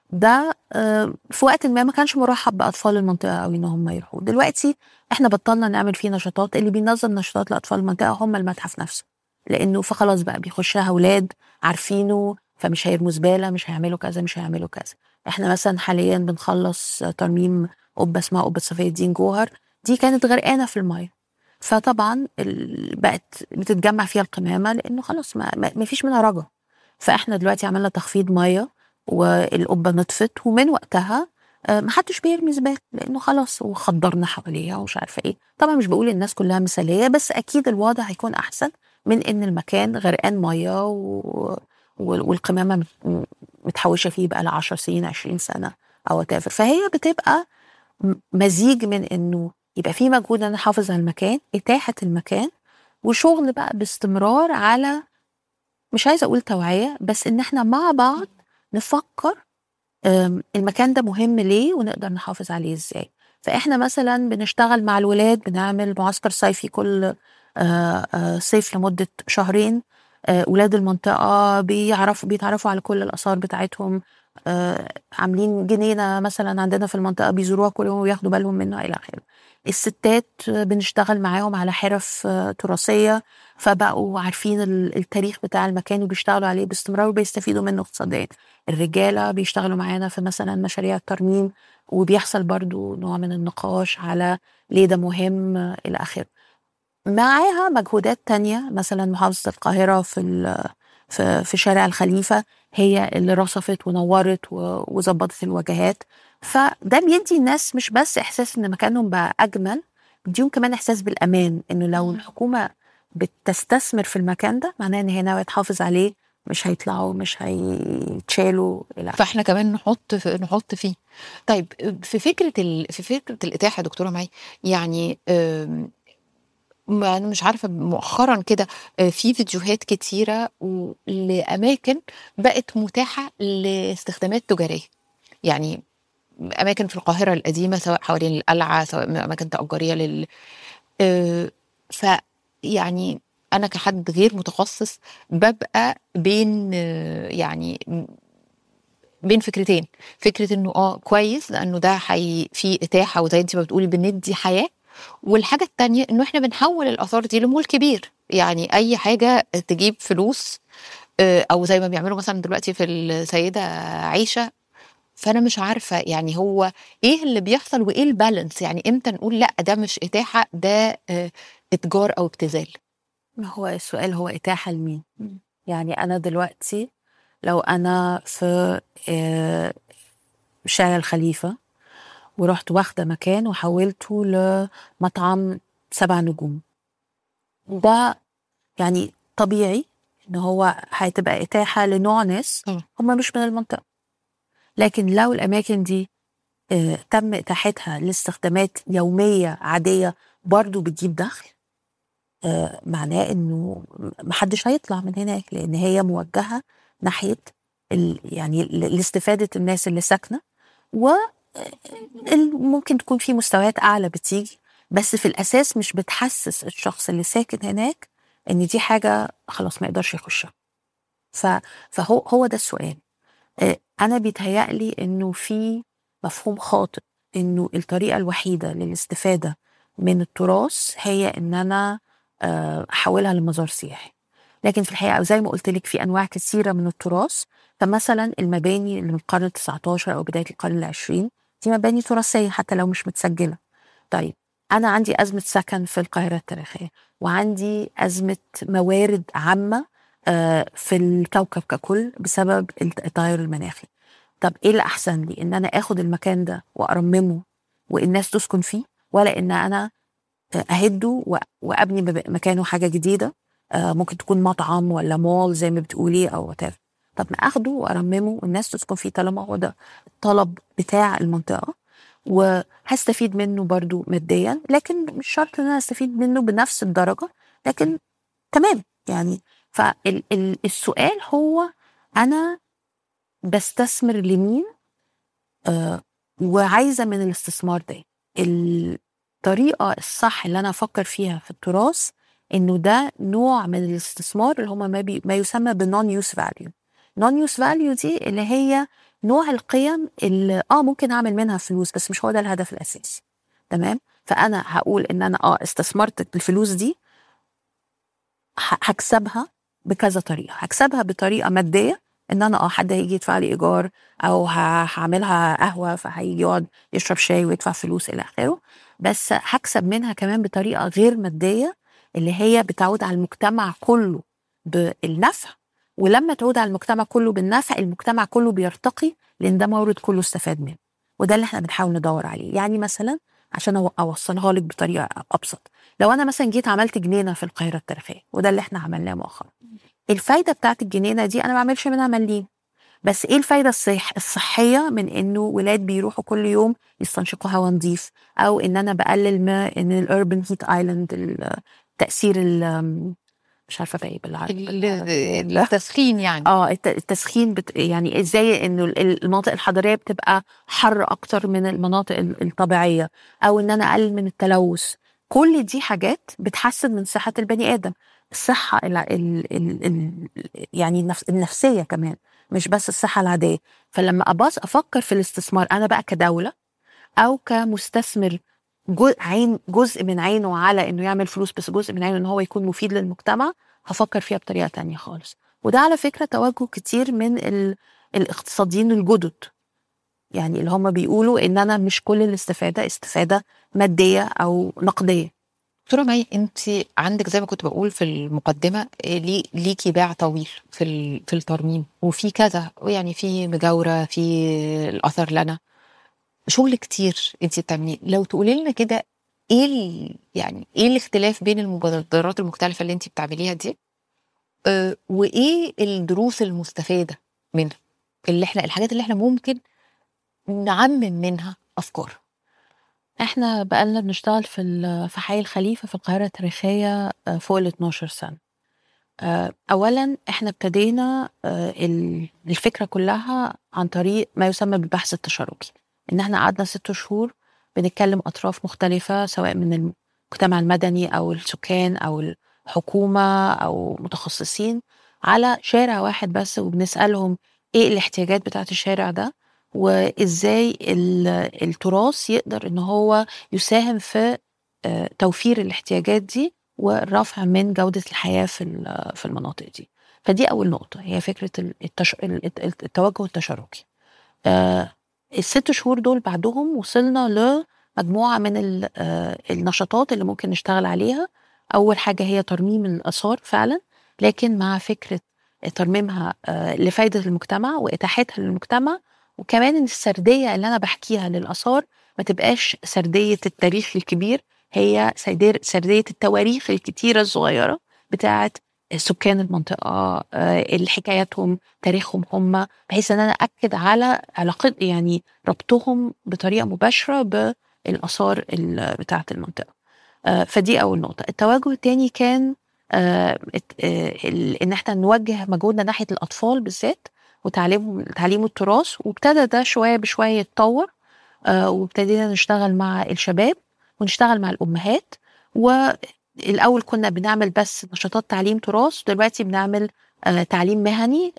ده آه، في وقت ما ما كانش مرحب باطفال المنطقه قوي ان هم يروحوا دلوقتي احنا بطلنا نعمل فيه نشاطات اللي بينظم نشاطات لاطفال المنطقه هم المتحف نفسه لانه فخلاص بقى بيخشها اولاد عارفينه فمش هيرموا زباله مش هيعملوا كذا مش هيعملوا كذا احنا مثلا حاليا بنخلص ترميم قبه اسمها قبه صفيه الدين جوهر دي كانت غرقانه في الميه فطبعا ال- بقت بتتجمع فيها القمامه لانه خلاص ما, ما ما فيش منها رجا فاحنا دلوقتي عملنا تخفيض ميه والقبه نطفت ومن وقتها آه، محدش بيرمي زباله لانه خلاص وخضرنا حواليها ومش عارفه ايه طبعا مش بقول الناس كلها مثاليه بس اكيد الوضع هيكون احسن من ان المكان غرقان ميه و... وال- والقمامه مت- متحوشه فيه بقى ل 10 سنين 20 سنه او whatever فهي بتبقى م- مزيج من انه يبقى في مجهود ان أنا احافظ على المكان اتاحه المكان وشغل بقى باستمرار على مش عايزه اقول توعيه بس ان احنا مع بعض نفكر أم، المكان ده مهم ليه ونقدر نحافظ عليه ازاي فاحنا مثلا بنشتغل مع الولاد بنعمل معسكر صيفي كل آه، آه، صيف لمده شهرين آه، ولاد المنطقه بيعرفوا بيتعرفوا على كل الاثار بتاعتهم آه، عاملين جنينه مثلا عندنا في المنطقه بيزوروها كل يوم وياخدوا بالهم منها الى اخره الستات آه، بنشتغل معاهم على حرف آه، تراثيه فبقوا عارفين ال- التاريخ بتاع المكان وبيشتغلوا عليه باستمرار وبيستفيدوا منه اقتصاديا الرجاله بيشتغلوا معانا في مثلا مشاريع الترميم وبيحصل برضو نوع من النقاش على ليه ده مهم آه، الى اخره معاها مجهودات تانية مثلا محافظة القاهرة في ال- في في شارع الخليفة هي اللي رصفت ونورت و- وظبطت الواجهات فده بيدي الناس مش بس إحساس إن مكانهم بقى أجمل بيديهم كمان إحساس بالأمان إنه لو الحكومة بتستثمر في المكان ده معناه إن هي ناوية تحافظ عليه مش هيطلعوا مش هيتشالوا إلى آخره. فاحنا كمان نحط في نحط فيه طيب في فكره ال... في فكره الاتاحه يا دكتوره معي يعني أم، ما انا مش عارفه مؤخرا كده آه، في فيديوهات كتيره و- لاماكن بقت متاحه لاستخدامات تجاريه يعني اماكن في القاهره القديمه سواء حوالين القلعه سواء اماكن تاجريه لل آه، ف يعني انا كحد غير متخصص ببقى بين آه، يعني بين فكرتين فكره انه اه كويس لانه ده حي في اتاحه وزي انت ما بتقولي بندي حياه والحاجه التانية انه احنا بنحول الاثار دي لمول كبير يعني اي حاجه تجيب فلوس آه، او زي ما بيعملوا مثلا دلوقتي في السيده عيشه فانا مش عارفه يعني هو ايه اللي بيحصل وايه البالانس يعني امتى نقول لا ده مش اتاحه ده آه، اتجار او ابتذال ما هو السؤال هو إتاحة لمين؟ مم. يعني أنا دلوقتي لو أنا في آه، شارع الخليفة ورحت واخدة مكان وحولته لمطعم سبع نجوم ده يعني طبيعي إن هو هتبقى إتاحة لنوع ناس طبعا. هم مش من المنطقة لكن لو الأماكن دي آه، تم إتاحتها لاستخدامات يومية عادية برضو بتجيب دخل آه، معناه انه محدش هيطلع من هناك لان هي موجهه ناحيه ال يعني ل- لاستفاده الناس اللي ساكنه و ال- ممكن تكون في مستويات اعلى بتيجي بس في الاساس مش بتحسس الشخص اللي ساكن هناك ان دي حاجه خلاص ما يقدرش يخشها ف فهو هو ده السؤال آه، انا بيتهيألي انه في مفهوم خاطئ انه الطريقه الوحيده للاستفاده من التراث هي ان انا آه، احولها لمزار سياحي لكن في الحقيقه زي ما قلت لك في انواع كثيره من التراث فمثلا المباني اللي من القرن ال 19 او بدايه القرن العشرين دي مباني تراثيه حتى لو مش متسجله طيب انا عندي ازمه سكن في القاهره التاريخيه وعندي ازمه موارد عامه آه، في الكوكب ككل بسبب التغير المناخي طب ايه اللي احسن لي ان انا اخد المكان ده وارممه والناس تسكن فيه ولا ان انا اهده و- وابني مب- مكانه حاجه جديده آه، ممكن تكون مطعم ولا مول زي ما بتقولي او whatever طب ما اخده وارممه والناس تسكن فيه طالما هو ده الطلب بتاع المنطقه وهستفيد منه برضو ماديا لكن مش شرط ان انا استفيد منه بنفس الدرجه لكن تمام يعني فالسؤال هو انا بستثمر لمين آه وعايزه من الاستثمار ده الطريقه الصح اللي انا افكر فيها في التراث انه ده نوع من الاستثمار اللي هما ما, بي ما يسمى بنون يوز فاليو نون يوز فاليو دي اللي هي نوع القيم اللي اه ممكن اعمل منها فلوس بس مش هو ده الهدف الاساسي تمام فانا هقول ان انا اه استثمرت الفلوس دي ه- هكسبها بكذا طريقه هكسبها بطريقه ماديه ان انا اه حد هيجي يدفع لي ايجار او ه- هعملها قهوه فهيجي يقعد يشرب شاي ويدفع فلوس الى اخره بس هكسب منها كمان بطريقه غير ماديه اللي هي بتعود على المجتمع كله بالنفع ولما تعود على المجتمع كله بالنفع المجتمع كله بيرتقي لان ده مورد كله استفاد منه وده اللي احنا بنحاول ندور عليه يعني مثلا عشان أو- اوصلها لك بطريقه ابسط لو انا مثلا جيت عملت جنينه في القاهره التاريخيه وده اللي احنا عملناه مؤخرا الفايده بتاعت الجنينه دي انا ما بعملش منها مليم بس ايه الفايده الصح الصحيه من انه ولاد بيروحوا كل يوم يستنشقوا هواء نظيف او ان انا بقلل ما ان الاربن هيت ايلاند تاثير ال- مش عارفه بقى ايه بالعربي ال- التسخين يعني اه الت- التسخين بت يعني ازاي انه ال- المناطق الحضريه بتبقى حر اكتر من المناطق ال- الطبيعيه او ان انا اقلل من التلوث كل دي حاجات بتحسن من صحه البني ادم الصحه ال ال ال ال يعني النفس النفسيه كمان مش بس الصحه العاديه فلما اباص افكر في الاستثمار انا بقى كدوله او كمستثمر جزء عين جزء من عينه على انه يعمل فلوس بس جزء من عينه ان هو يكون مفيد للمجتمع هفكر فيها بطريقه تانية خالص وده على فكره توجه كتير من ال... الاقتصاديين الجدد يعني اللي هم بيقولوا ان انا مش كل الاستفاده استفاده ماديه او نقديه دكتوره مي انت عندك زي ما كنت بقول في المقدمه إيه، لي ليكي باع طويل في ال- في الترميم وفي كذا يعني في مجاوره في الاثر لنا شغل كتير انت بتعمليه لو تقولي لنا كده ايه ال- يعني ايه الاختلاف بين المبادرات المختلفه اللي انت بتعمليها دي أه وايه الدروس المستفاده منها اللي احنا الحاجات اللي احنا ممكن نعمم منها افكار احنا بقالنا بنشتغل في ال- في حي الخليفه في القاهره التاريخيه آه، فوق ال 12 سنه آه، اولا احنا ابتدينا آه، ال- الفكره كلها عن طريق ما يسمى بالبحث التشاركي ان احنا قعدنا ست شهور بنتكلم اطراف مختلفه سواء من المجتمع المدني او السكان او الحكومه او متخصصين على شارع واحد بس وبنسالهم ايه الاحتياجات بتاعت الشارع ده وازاي ال- التراث يقدر ان هو يساهم في آه، توفير الاحتياجات دي والرفع من جودة الحياة في ال- في المناطق دي فدي أول نقطة هي فكرة ال- التش... ال- الت- التوجه التشاركي آه، الست شهور دول بعدهم وصلنا لمجموعة من ال- آه، النشاطات اللي ممكن نشتغل عليها أول حاجة هي ترميم الآثار فعلا لكن مع فكرة ترميمها آه، لفايدة المجتمع وإتاحتها للمجتمع وكمان إن السردية اللي أنا بحكيها للآثار ما تبقاش سردية التاريخ الكبير هي سردية سردية التواريخ الكتيرة الصغيرة بتاعت سكان المنطقة آه، الحكاياتهم تاريخهم هم بحيث ان انا اكد على علاقة يعني ربطهم بطريقة مباشرة بالاثار ال- بتاعة المنطقة آه، فدي اول نقطة التوجه الثاني كان آه، ات- آه، ال- ان احنا نوجه مجهودنا ناحية الاطفال بالذات وتعليم تعليم التراث وابتدى ده شويه بشويه يتطور آه، وابتدينا نشتغل مع الشباب ونشتغل مع الامهات والاول كنا بنعمل بس نشاطات تعليم تراث دلوقتي بنعمل آه، تعليم مهني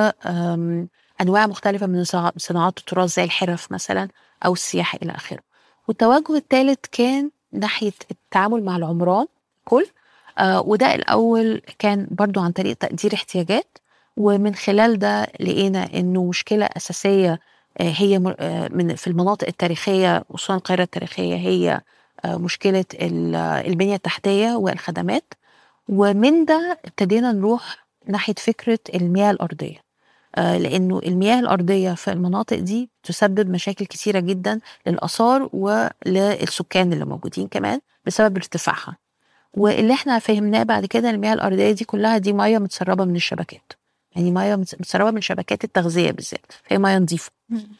لانواع مختلفه من صناع- صناعات التراث زي الحرف مثلا او السياحه الى اخره والتوجه الثالث كان ناحيه التعامل مع العمران كل آه وده الاول كان برضو عن طريق تقدير احتياجات ومن خلال ده لقينا انه مشكله اساسيه آه هي م- آه من في المناطق التاريخيه خصوصا القاهره التاريخيه هي آه مشكله ال- آه، البنيه التحتيه والخدمات ومن ده ابتدينا نروح ناحيه فكره المياه الارضيه آه، لانه المياه الارضيه في المناطق دي تسبب مشاكل كتيره جدا للاثار وللسكان اللي موجودين كمان بسبب ارتفاعها واللي احنا فهمناه بعد كده المياه الارضيه دي كلها دي ميه متسربه من الشبكات يعني ميه متس- متسربه من شبكات التغذيه بالذات فهي ميه نظيفه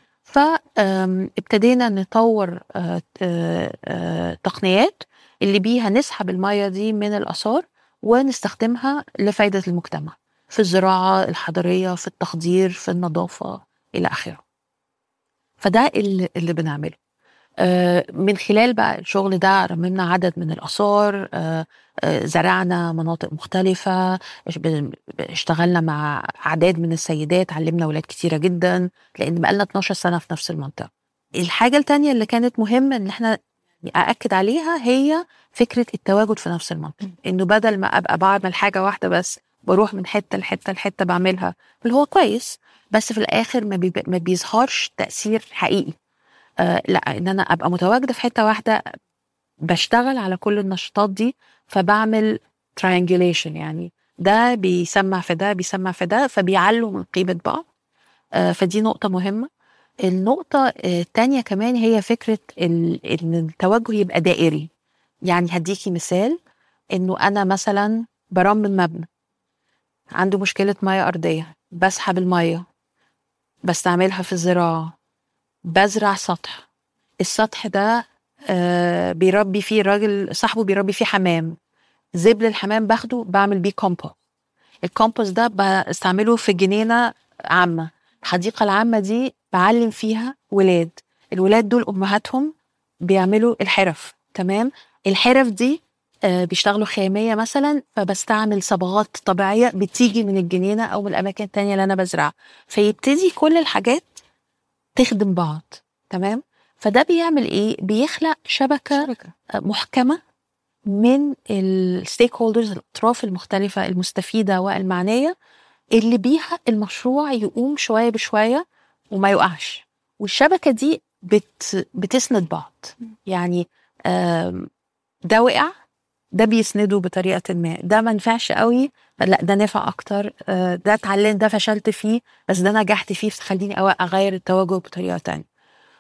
فابتدينا نطور آه، آه، آه، تقنيات اللي بيها نسحب الميه دي من الاثار ونستخدمها لفائده المجتمع في الزراعه الحضريه في التخدير في النظافه الى اخره فده اللي, اللي بنعمله آه، من خلال بقى الشغل ده رممنا عدد من الآثار آه، آه، زرعنا مناطق مختلفة اش- ب- ب- اشتغلنا مع أعداد من السيدات علمنا ولاد كتيرة جدا لأن بقالنا 12 سنة في نفس المنطقة الحاجة التانية اللي كانت مهمة إن احنا أأكد عليها هي فكرة التواجد في نفس المنطقة إنه بدل ما أبقى بعمل حاجة واحدة بس بروح من حتة لحتة لحتة بعملها اللي هو كويس بس في الآخر ما, بيب... ما بيظهرش تأثير حقيقي آه لا ان انا ابقى متواجده في حته واحده بشتغل على كل النشاطات دي فبعمل triangulation يعني ده بيسمع في ده بيسمع في ده فبيعلوا من قيمه بعض آه فدي نقطه مهمه النقطة آه، التانية كمان هي فكرة ال- إن التوجه يبقى دائري يعني هديكي مثال إنه أنا مثلا برمم مبنى عنده مشكلة مياه أرضية بسحب المية بستعملها في الزراعة بزرع سطح السطح ده آه بيربي فيه راجل صاحبه بيربي فيه حمام زبل الحمام باخده بعمل بيه كومبوست الكومبوست ده بستعمله في جنينة عامة الحديقة العامة دي بعلم فيها ولاد الولاد دول أمهاتهم بيعملوا الحرف تمام الحرف دي آه، بيشتغلوا خيامية مثلا فبستعمل صبغات طبيعية بتيجي من الجنينة أو من الأماكن التانية اللي أنا بزرعها فيبتدي كل الحاجات تخدم بعض تمام فده بيعمل ايه بيخلق شبكه شبكة. محكمه من الستيك هولدرز الاطراف المختلفه المستفيده والمعنيه اللي بيها المشروع يقوم شويه بشويه وما يقعش والشبكه دي بت بتسند بعض يعني آم، ده وقع ده بيسنده بطريقه ما ده ما نفعش قوي لا ده نفع اكتر آه، ده اتعلمت ده فشلت فيه بس ده نجحت فيه فتخليني أو- اغير التوجه بطريقه تانية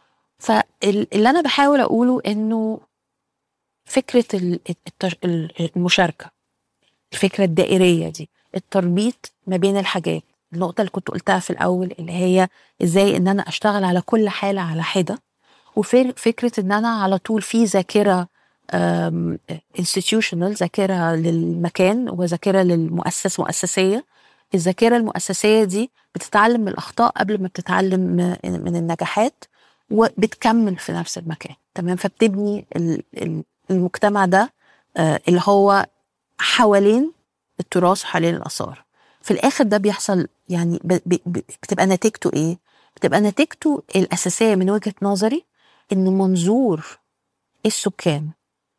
فاللي انا بحاول اقوله انه فكره ال- التر- ال- المشاركه الفكره الدائريه دي التربيط ما بين الحاجات النقطه اللي كنت قلتها في الاول اللي هي ازاي ان انا اشتغل على كل حاله على حده وفكره ان انا على طول في ذاكره انستتيوشنال ذاكره للمكان وذاكره للمؤسس مؤسسيه الذاكره المؤسسيه دي بتتعلم من الاخطاء قبل ما بتتعلم م- من النجاحات وبتكمل في نفس المكان تمام فبتبني ال- ال- المجتمع ده آه، اللي هو حوالين التراث وحوالين الاثار في الاخر ده بيحصل يعني ب- ب- ب- بتبقى نتيجته ايه بتبقى نتيجته الاساسيه من وجهه نظري ان منظور السكان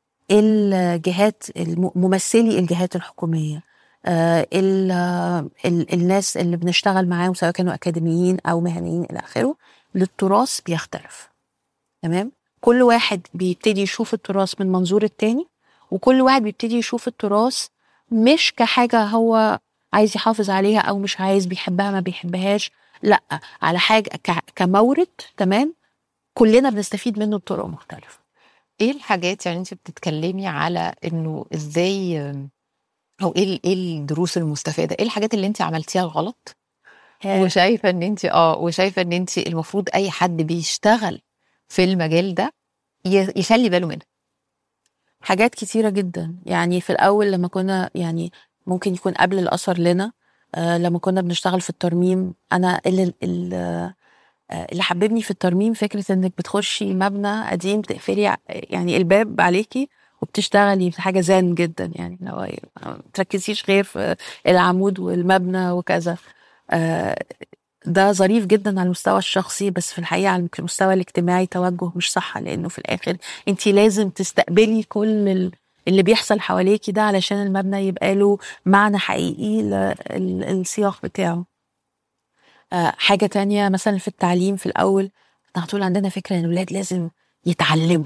الجهات الم- ممثلي الجهات الحكوميه آه، ال- آه، ال- الناس اللي بنشتغل معاهم سواء كانوا اكاديميين او مهنيين الى اخره للتراث بيختلف تمام كل واحد بيبتدي يشوف التراث من منظور التاني وكل واحد بيبتدي يشوف التراث مش كحاجة هو عايز يحافظ عليها أو مش عايز بيحبها ما بيحبهاش لا على حاجة ك- كمورد تمام كلنا بنستفيد منه بطرق مختلفة ايه الحاجات يعني انت بتتكلمي على انه ازاي او ايه ال- ايه الدروس المستفاده ايه الحاجات اللي انت عملتيها غلط وشايفه ان انت اه وشايفه ان انت المفروض اي حد بيشتغل في المجال ده ي- يخلي باله منها حاجات كتيرة جدا يعني في الأول لما كنا يعني ممكن يكون قبل الأثر لنا آه لما كنا بنشتغل في الترميم انا اللي, اللي اللي حببني في الترميم فكره انك بتخشي مبنى قديم تقفلي ع- يعني الباب عليكي وبتشتغلي في حاجه زان جدا يعني لو ما تركزيش غير في العمود والمبنى وكذا آه، ده ظريف جدا على المستوى الشخصي بس في الحقيقه على المستوى الاجتماعي توجه مش صح لانه في الاخر انت لازم تستقبلي كل ال- اللي بيحصل حواليكي ده علشان المبنى يبقى له معنى حقيقي للسياق بتاعه آه، حاجة تانية مثلا في التعليم في الأول كان على طول عندنا فكرة إن الولاد لازم يتعلموا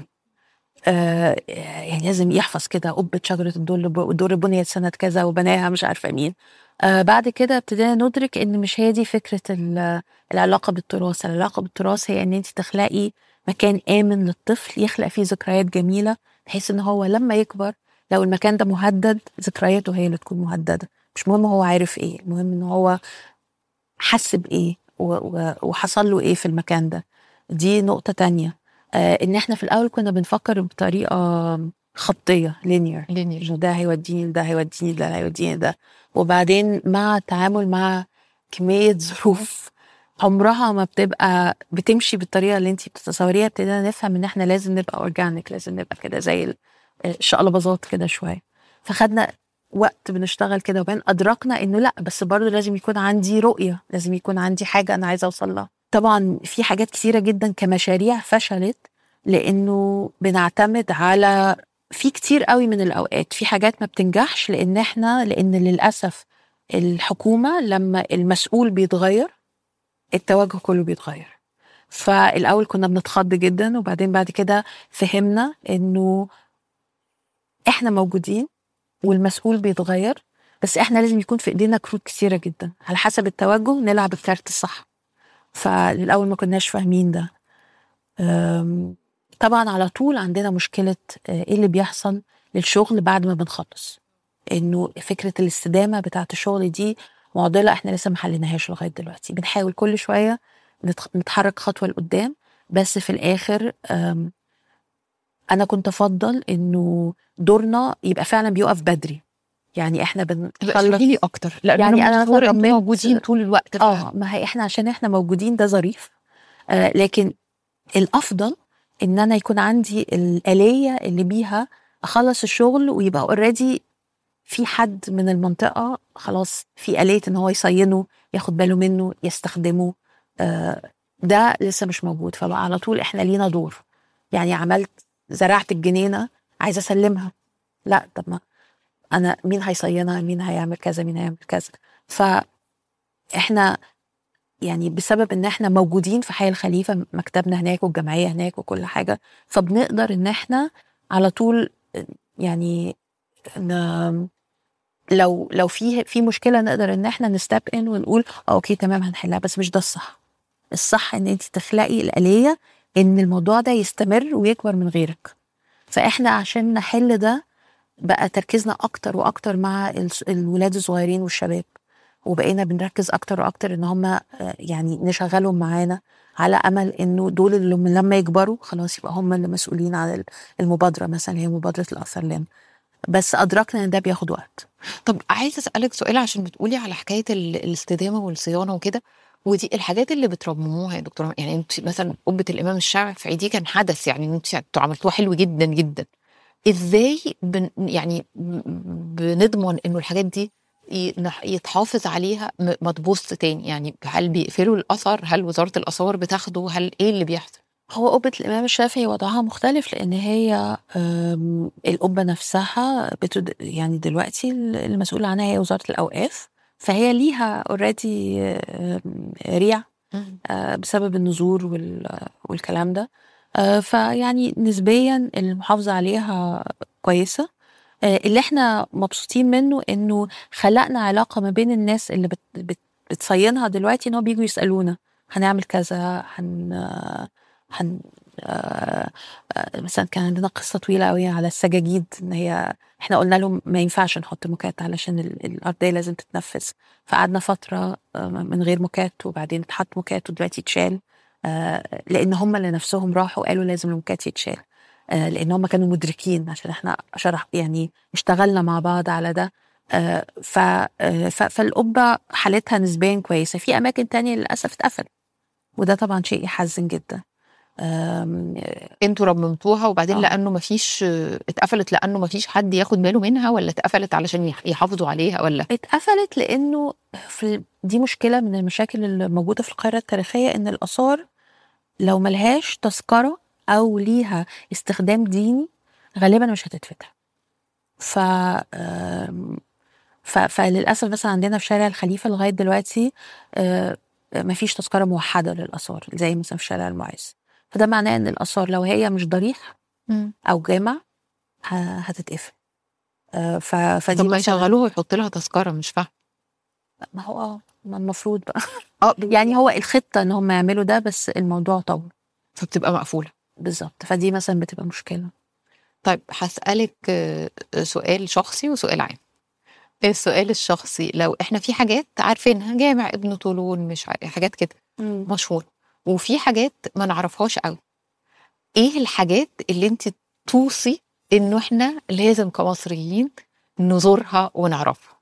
آه، يعني لازم يحفظ كده قبة شجرة الدر الدر بنيت سنة كذا وبناها مش عارفة مين آه، بعد كده ابتدينا ندرك إن مش هي دي فكرة ال- العلاقة بالتراث العلاقة بالتراث هي إن أنت تخلقي مكان آمن للطفل يخلق فيه ذكريات جميلة بحيث إن هو لما يكبر لو المكان ده مهدد ذكرياته هي اللي تكون مهددة مش مهم هو عارف إيه المهم إن هو حس بإيه و- و- وحصل له إيه في المكان ده دي نقطة تانية آه إن إحنا في الأول كنا بنفكر بطريقة خطية linear لينير إنه ده هيوديني ده هيوديني ده هيوديني ده وبعدين مع التعامل مع كمية ظروف عمرها ما بتبقى بتمشي بالطريقة اللي انت بتتصوريها ابتدينا نفهم ان احنا لازم نبقى اورجانيك لازم نبقى كده زي ال- الشقلباظات كده شوية فخدنا وقت بنشتغل كده وبعدين ادركنا انه لا بس برضه لازم يكون عندي رؤية لازم يكون عندي حاجة انا عايزة اوصل لها طبعا في حاجات كثيرة جدا كمشاريع فشلت لانه بنعتمد على في كتير قوي من الاوقات في حاجات ما بتنجحش لان احنا لان للاسف الحكومه لما المسؤول بيتغير التوجه كله بيتغير فالاول كنا بنتخض جدا وبعدين بعد كده فهمنا انه احنا موجودين والمسؤول بيتغير بس احنا لازم يكون في ايدينا كروت كتيره جدا على حسب التوجه نلعب الكارت الصح فالاول ما كناش فاهمين ده أم، طبعا على طول عندنا مشكله آه، ايه اللي بيحصل للشغل بعد ما بنخلص انه فكره الاستدامه بتاعه الشغل دي معضله احنا لسه ما حليناهاش لغايه دلوقتي بنحاول كل شويه نتخ- نتحرك خطوه لقدام بس في الاخر أم، انا كنت افضل انه دورنا يبقى فعلا بيقف بدري يعني احنا بنخلص اشرحي لي اكتر لان يعني يعني أنا انا متصوره مثلاً انتوا طمنت- موجودين طول الوقت اه ما هي احنا عشان احنا موجودين ده ظريف آه لكن الافضل ان انا يكون عندي الاليه اللي بيها اخلص الشغل ويبقى اوريدي في حد من المنطقه خلاص في اليه ان هو يصينه ياخد باله منه يستخدمه آه ده لسه مش موجود فبقى على طول احنا لينا دور يعني عملت زرعت الجنينه عايزه اسلمها لا طب ما انا مين هيصينها مين هيعمل كذا مين هيعمل كذا فاحنا يعني بسبب ان احنا موجودين في حي الخليفه مكتبنا هناك والجمعيه هناك وكل حاجه فبنقدر ان احنا على طول يعني ن... لو لو في في مشكله نقدر ان احنا نستاب ان ونقول اه اوكي تمام هنحلها بس مش ده الصح الصح ان انت تخلقي الاليه ان الموضوع ده يستمر ويكبر من غيرك فاحنا عشان نحل ده بقى تركيزنا اكتر واكتر مع الس- الولاد الصغيرين والشباب وبقينا بنركز اكتر واكتر ان هم يعني نشغلهم معانا على امل انه دول اللي من لما يكبروا خلاص يبقى هم اللي مسؤولين عن ال- المبادره مثلا هي مبادره الاثر لنا بس ادركنا ان ده بياخد وقت طب عايزه اسالك سؤال عشان بتقولي على حكايه ال- الاستدامه والصيانه وكده ودي الحاجات اللي بترمموها يا دكتوره يعني انت مثلا قبه الامام الشافعي دي كان حدث يعني انت انتوا عملتوها حلو جدا جدا ازاي بن يعني ب- بنضمن انه الحاجات دي ي- نح- يتحافظ عليها م- ما تبوظ تاني يعني هل بيقفلوا الاثر هل وزاره الاثار بتاخده هل ايه اللي بيحصل هو قبة الإمام الشافعي وضعها مختلف لأن هي أم، القبة نفسها بتد... يعني دلوقتي المسؤول عنها هي وزارة الأوقاف فهي ليها اوريدي ريع آه، بسبب النزور وال- والكلام ده آه، فيعني نسبيا المحافظة عليها كويسة آه، اللي احنا مبسوطين منه انه خلقنا علاقة ما بين الناس اللي بت بت بتصينها دلوقتي ان هو بيجوا يسألونا هنعمل كذا هن آه، هن آه، آه، مثلا كان عندنا قصة طويلة قوي على السجاجيد ان هي احنا قلنا لهم ما ينفعش نحط موكات علشان ال- الأرضية لازم تتنفس فقعدنا فترة آه، من غير موكات وبعدين اتحط موكات ودلوقتي اتشال آه، لان هم اللي نفسهم راحوا قالوا لازم الموكات يتشال آه، لان هم كانوا مدركين عشان احنا شرح يعني اشتغلنا مع بعض على ده آه، ف آه، ف- فالقبه حالتها نسبيا كويسه في اماكن تانية للاسف اتقفل وده طبعا شيء يحزن جدا آم، انتوا رممتوها وبعدين آه. لانه ما فيش اتقفلت لانه ما فيش حد ياخد باله منها ولا اتقفلت علشان يح- يحافظوا عليها ولا اتقفلت لانه في ال- دي مشكله من المشاكل اللي موجوده في القاهره التاريخيه ان الاثار لو ملهاش تذكره او ليها استخدام ديني غالبا مش هتتفتح ف آم، ف- فللاسف مثلا عندنا في شارع الخليفه لغايه دلوقتي آه، مفيش تذكره موحده للاثار زي مثلا في شارع المعز فده معناه ان الاثار لو هي مش ضريح او جامع ه- هتتقفل آه، ف... فدي طب ما مثلاً- يشغلوها ويحط لها تذكره مش فاهم ما هو اه ما المفروض بقى اه يعني هو الخطه ان هم يعملوا ده بس الموضوع طول فبتبقى مقفوله بالظبط فدي مثلا بتبقى مشكله طيب هسألك آه، سؤال شخصي وسؤال عام السؤال الشخصي لو احنا في حاجات عارفينها جامع ابن طولون مش عارف حاجات كده مشهور وفي حاجات ما نعرفهاش قوي ايه الحاجات اللي انت توصي انه احنا لازم كمصريين نزورها ونعرفها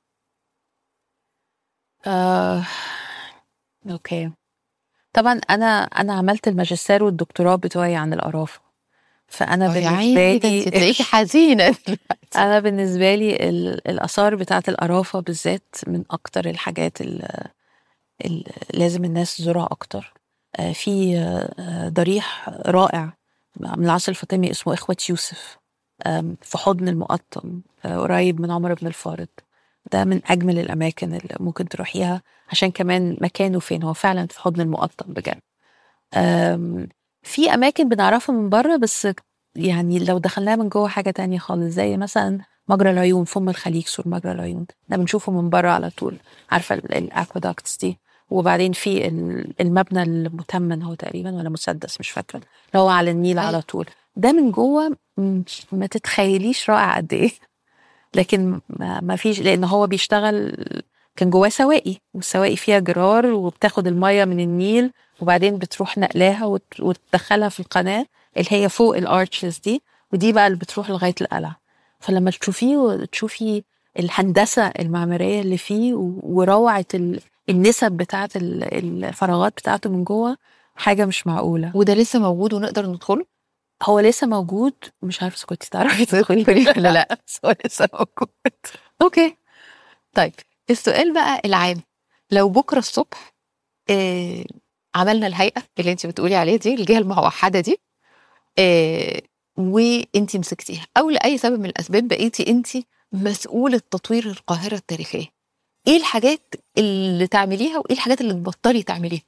آه... اوكي طبعا انا انا عملت الماجستير والدكتوراه بتوعي عن القرافه فانا آه يا بالنسبه عيني ده انت لي تلاقيكي حزينه انا بالنسبه لي ال- الاثار بتاعه القرافه بالذات من اكتر الحاجات اللي لازم الناس تزورها اكتر آه، في آه، ضريح رائع من العصر الفاطمي اسمه اخوه يوسف آم، في حضن المقطم آه، قريب من عمر بن الفارض ده من اجمل الاماكن اللي ممكن تروحيها عشان كمان مكانه فين هو فعلا في حضن المقطم بجد آم، في اماكن بنعرفها من بره بس يعني لو دخلناها من جوه حاجه تانية خالص زي مثلا مجرى العيون فم الخليج سور مجرى العيون ده بنشوفه من بره على طول عارفه الاكوادكتس دي وبعدين في ال- المبنى المتمن هو تقريبا ولا مسدس مش فاكره اللي هو على النيل أيوة. على طول ده من جوه م- ما تتخيليش رائع قد ايه لكن ما ما فيش لان هو بيشتغل كان جواه سواقي والسواقي فيها جرار وبتاخد الميه من النيل وبعدين بتروح نقلاها وت- وتدخلها في القناه اللي هي فوق الارشز دي ودي بقى اللي بتروح لغايه القلعه فلما تشوفيه وتشوفي الهندسه المعماريه اللي فيه و- وروعه ال- النسب بتاعت ال- الفراغات بتاعته من جوه حاجه مش معقوله وده لسه موجود ونقدر ندخله هو لسه موجود مش عارفه إذا كنت تعرفي تدخلي ولا لا بس هو لسه موجود اوكي طيب السؤال بقى العام لو بكره الصبح آه عملنا الهيئه اللي انت بتقولي عليها دي الجهه الموحده دي آه وانت مسكتيها او لاي سبب من الاسباب بقيتي انت مسؤوله تطوير القاهره التاريخيه ايه الحاجات اللي تعمليها وايه الحاجات اللي تبطلي تعمليها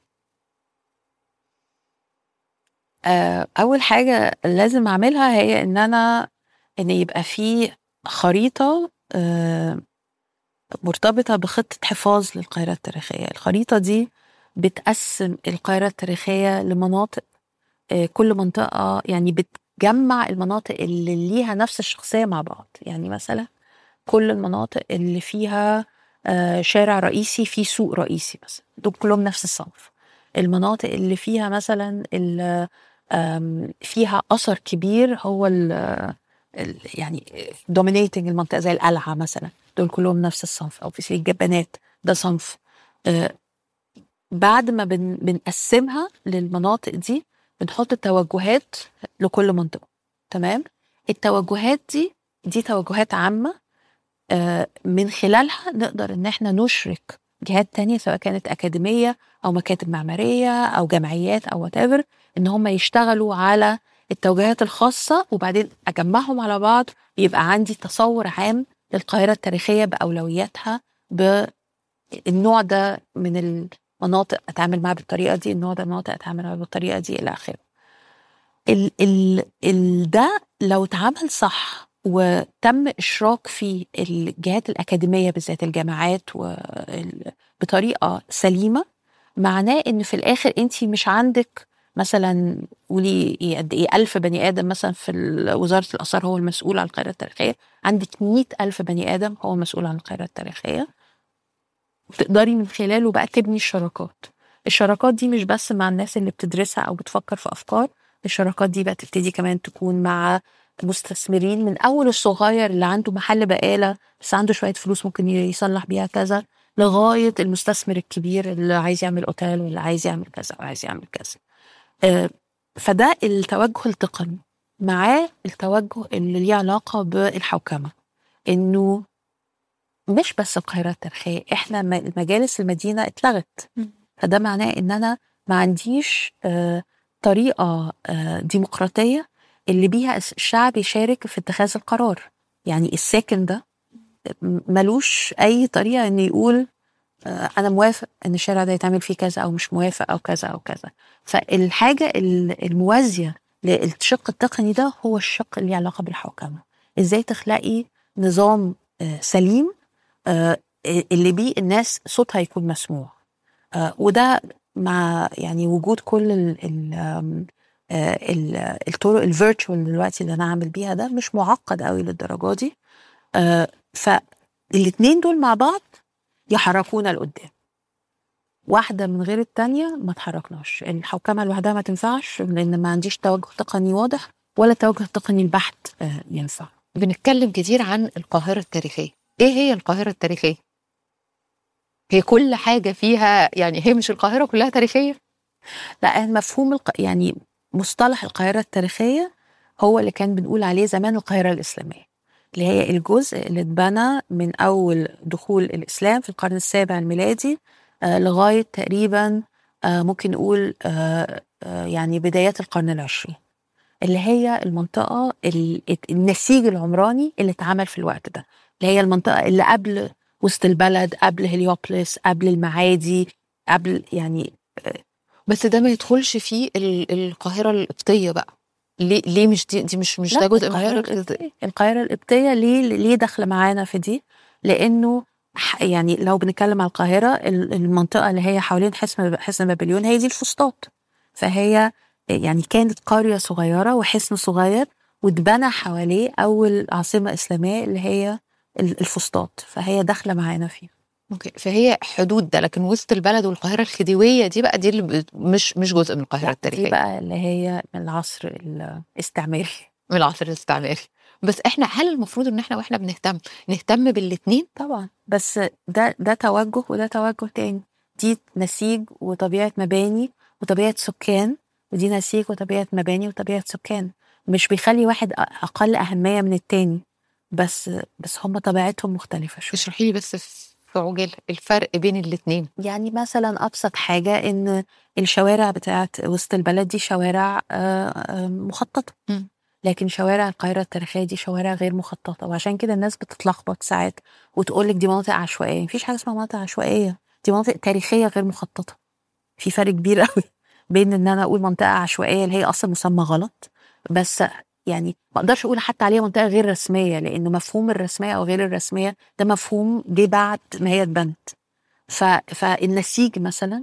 آه، اول حاجه لازم اعملها هي ان انا ان يبقى في خريطه آه، مرتبطه بخطه حفاظ للقاهره التاريخيه الخريطه دي بتقسم القاهره التاريخيه لمناطق آه، كل منطقه يعني بتجمع المناطق اللي ليها نفس الشخصيه مع بعض يعني مثلا كل المناطق اللي فيها آه، شارع رئيسي فيه سوق رئيسي مثلا دول كلهم نفس الصنف المناطق اللي فيها مثلا ال- آم، فيها اثر كبير هو ال ال- يعني دومينيتنج المنطقه زي القلعه مثلا دول كلهم نفس الصنف او في الجبانات ده صنف آه، بعد ما بن بنقسمها للمناطق دي بنحط توجهات لكل منطقه تمام التوجهات دي دي توجهات عامه آه، من خلالها نقدر ان احنا نشرك جهات تانية سواء كانت أكاديمية أو مكاتب معمارية أو جمعيات أو whatever إن هم يشتغلوا على التوجهات الخاصة وبعدين أجمعهم على بعض يبقى عندي تصور عام للقاهرة التاريخية بأولوياتها بالنوع ده من المناطق أتعامل معاها بالطريقة دي النوع ده من المناطق أتعامل معاها بالطريقة دي إلى آخره ال ال ال ده لو اتعمل صح وتم اشراك فيه الجهات الاكاديميه بالذات الجامعات وال- بطريقه سليمه معناه ان في الاخر انت مش عندك مثلا قولي إيه قد ايه ألف بني ادم مثلا في ال- وزاره الاثار هو المسؤول عن القاهره التاريخيه عندك مئة ألف بني ادم هو مسؤول عن القاهره التاريخيه تقدري من خلاله بقى تبني الشراكات الشراكات دي مش بس مع الناس اللي بتدرسها او بتفكر في افكار الشراكات دي بقى تبتدي كمان تكون مع مستثمرين من اول الصغير اللي عنده محل بقاله بس عنده شويه فلوس ممكن يصلح بيها كذا لغايه المستثمر الكبير اللي عايز يعمل اوتيل واللي عايز يعمل كذا وعايز يعمل كذا آه، فده التوجه التقني معاه التوجه اللي ليه علاقه بالحوكمه انه مش بس القاهره التاريخيه احنا م- مجالس المدينه اتلغت مم. فده معناه ان انا ما عنديش آه، طريقه آه، ديمقراطيه اللي بيها الشعب يشارك في اتخاذ القرار يعني الساكن ده م- ملوش اي طريقه انه يقول آه، انا موافق ان الشارع ده يتعمل فيه كذا او مش موافق او كذا او كذا فالحاجه ال- الموازيه للشق التقني ده هو الشق اللي له علاقه بالحوكمه ازاي تخلقي نظام آه، سليم آه، اللي بيه الناس صوتها يكون مسموع آه، وده مع يعني وجود كل ال ال آم، آه، ال- الطرق الفيرتشوال دلوقتي اللي انا اعمل بيها ده مش معقد قوي للدرجه دي آه، فالاثنين دول مع بعض يحركونا لقدام واحدة من غير التانية ما تحركناش الحوكمة لوحدها ما تنفعش لأن ما عنديش توجه تقني واضح ولا توجه تقني البحت آه، ينفع بنتكلم كتير عن القاهرة التاريخية ايه هي القاهرة التاريخية؟ هي كل حاجة فيها يعني هي مش القاهرة كلها تاريخية؟ لا مفهوم الق... يعني مصطلح القاهرة التاريخية هو اللي كان بنقول عليه زمان القاهرة الإسلامية اللي هي الجزء اللي اتبنى من أول دخول الإسلام في القرن السابع الميلادي آه لغاية تقريبا آه ممكن نقول آه آه يعني بدايات القرن العشرين اللي هي المنطقة ال- النسيج العمراني اللي اتعمل في الوقت ده اللي هي المنطقة اللي قبل وسط البلد قبل هليوبلس قبل المعادي قبل يعني بس ده ما يدخلش فيه ال- القاهرة القبطية بقى ليه ليه مش دي, دي مش مش لا، ده جزء من القاهرة القاهرة القبطية القاهرة القبطية ليه ليه داخلة معانا في دي؟ لأنه ح- يعني لو بنتكلم على القاهرة ال- المنطقة اللي هي حوالين حصن حصن بابليون هي دي الفسطاط فهي يعني كانت قرية صغيرة وحصن صغير واتبنى حواليه أول عاصمة إسلامية اللي هي ال- الفسطاط فهي داخلة معانا فيه اوكي فهي حدود ده لكن وسط البلد والقاهرة الخديوية دي بقى دي اللي ب- مش مش جزء من القاهرة لا، دي التاريخية بقى اللي هي من العصر الاستعماري من العصر الاستعماري بس احنا هل المفروض ان احنا واحنا بنهتم نهتم بالاتنين طبعا بس ده ده توجه وده توجه تاني دي نسيج وطبيعة مباني وطبيعة سكان ودي نسيج وطبيعة مباني وطبيعة سكان مش بيخلي واحد أ- أقل أهمية من التاني بس بس هم طبيعتهم مختلفة شوية اشرحي لي بس في عجل الفرق بين الاتنين يعني مثلا أبسط حاجة إن الشوارع بتاعت وسط البلد دي شوارع آه، آه، مخططة مم. لكن شوارع القاهرة التاريخية دي شوارع غير مخططة وعشان كده الناس بتتلخبط ساعات وتقول لك دي مناطق عشوائية مفيش حاجة اسمها مناطق عشوائية دي مناطق تاريخية غير مخططة في فرق كبير قوي بين ان انا اقول منطقة عشوائية اللي هي اصلا مسمى غلط بس يعني ما اقدرش اقول حتى عليها منطقة غير رسمية لانه مفهوم الرسمية او غير الرسمية ده مفهوم جه بعد ما هي اتبنت ف... فالنسيج مثلا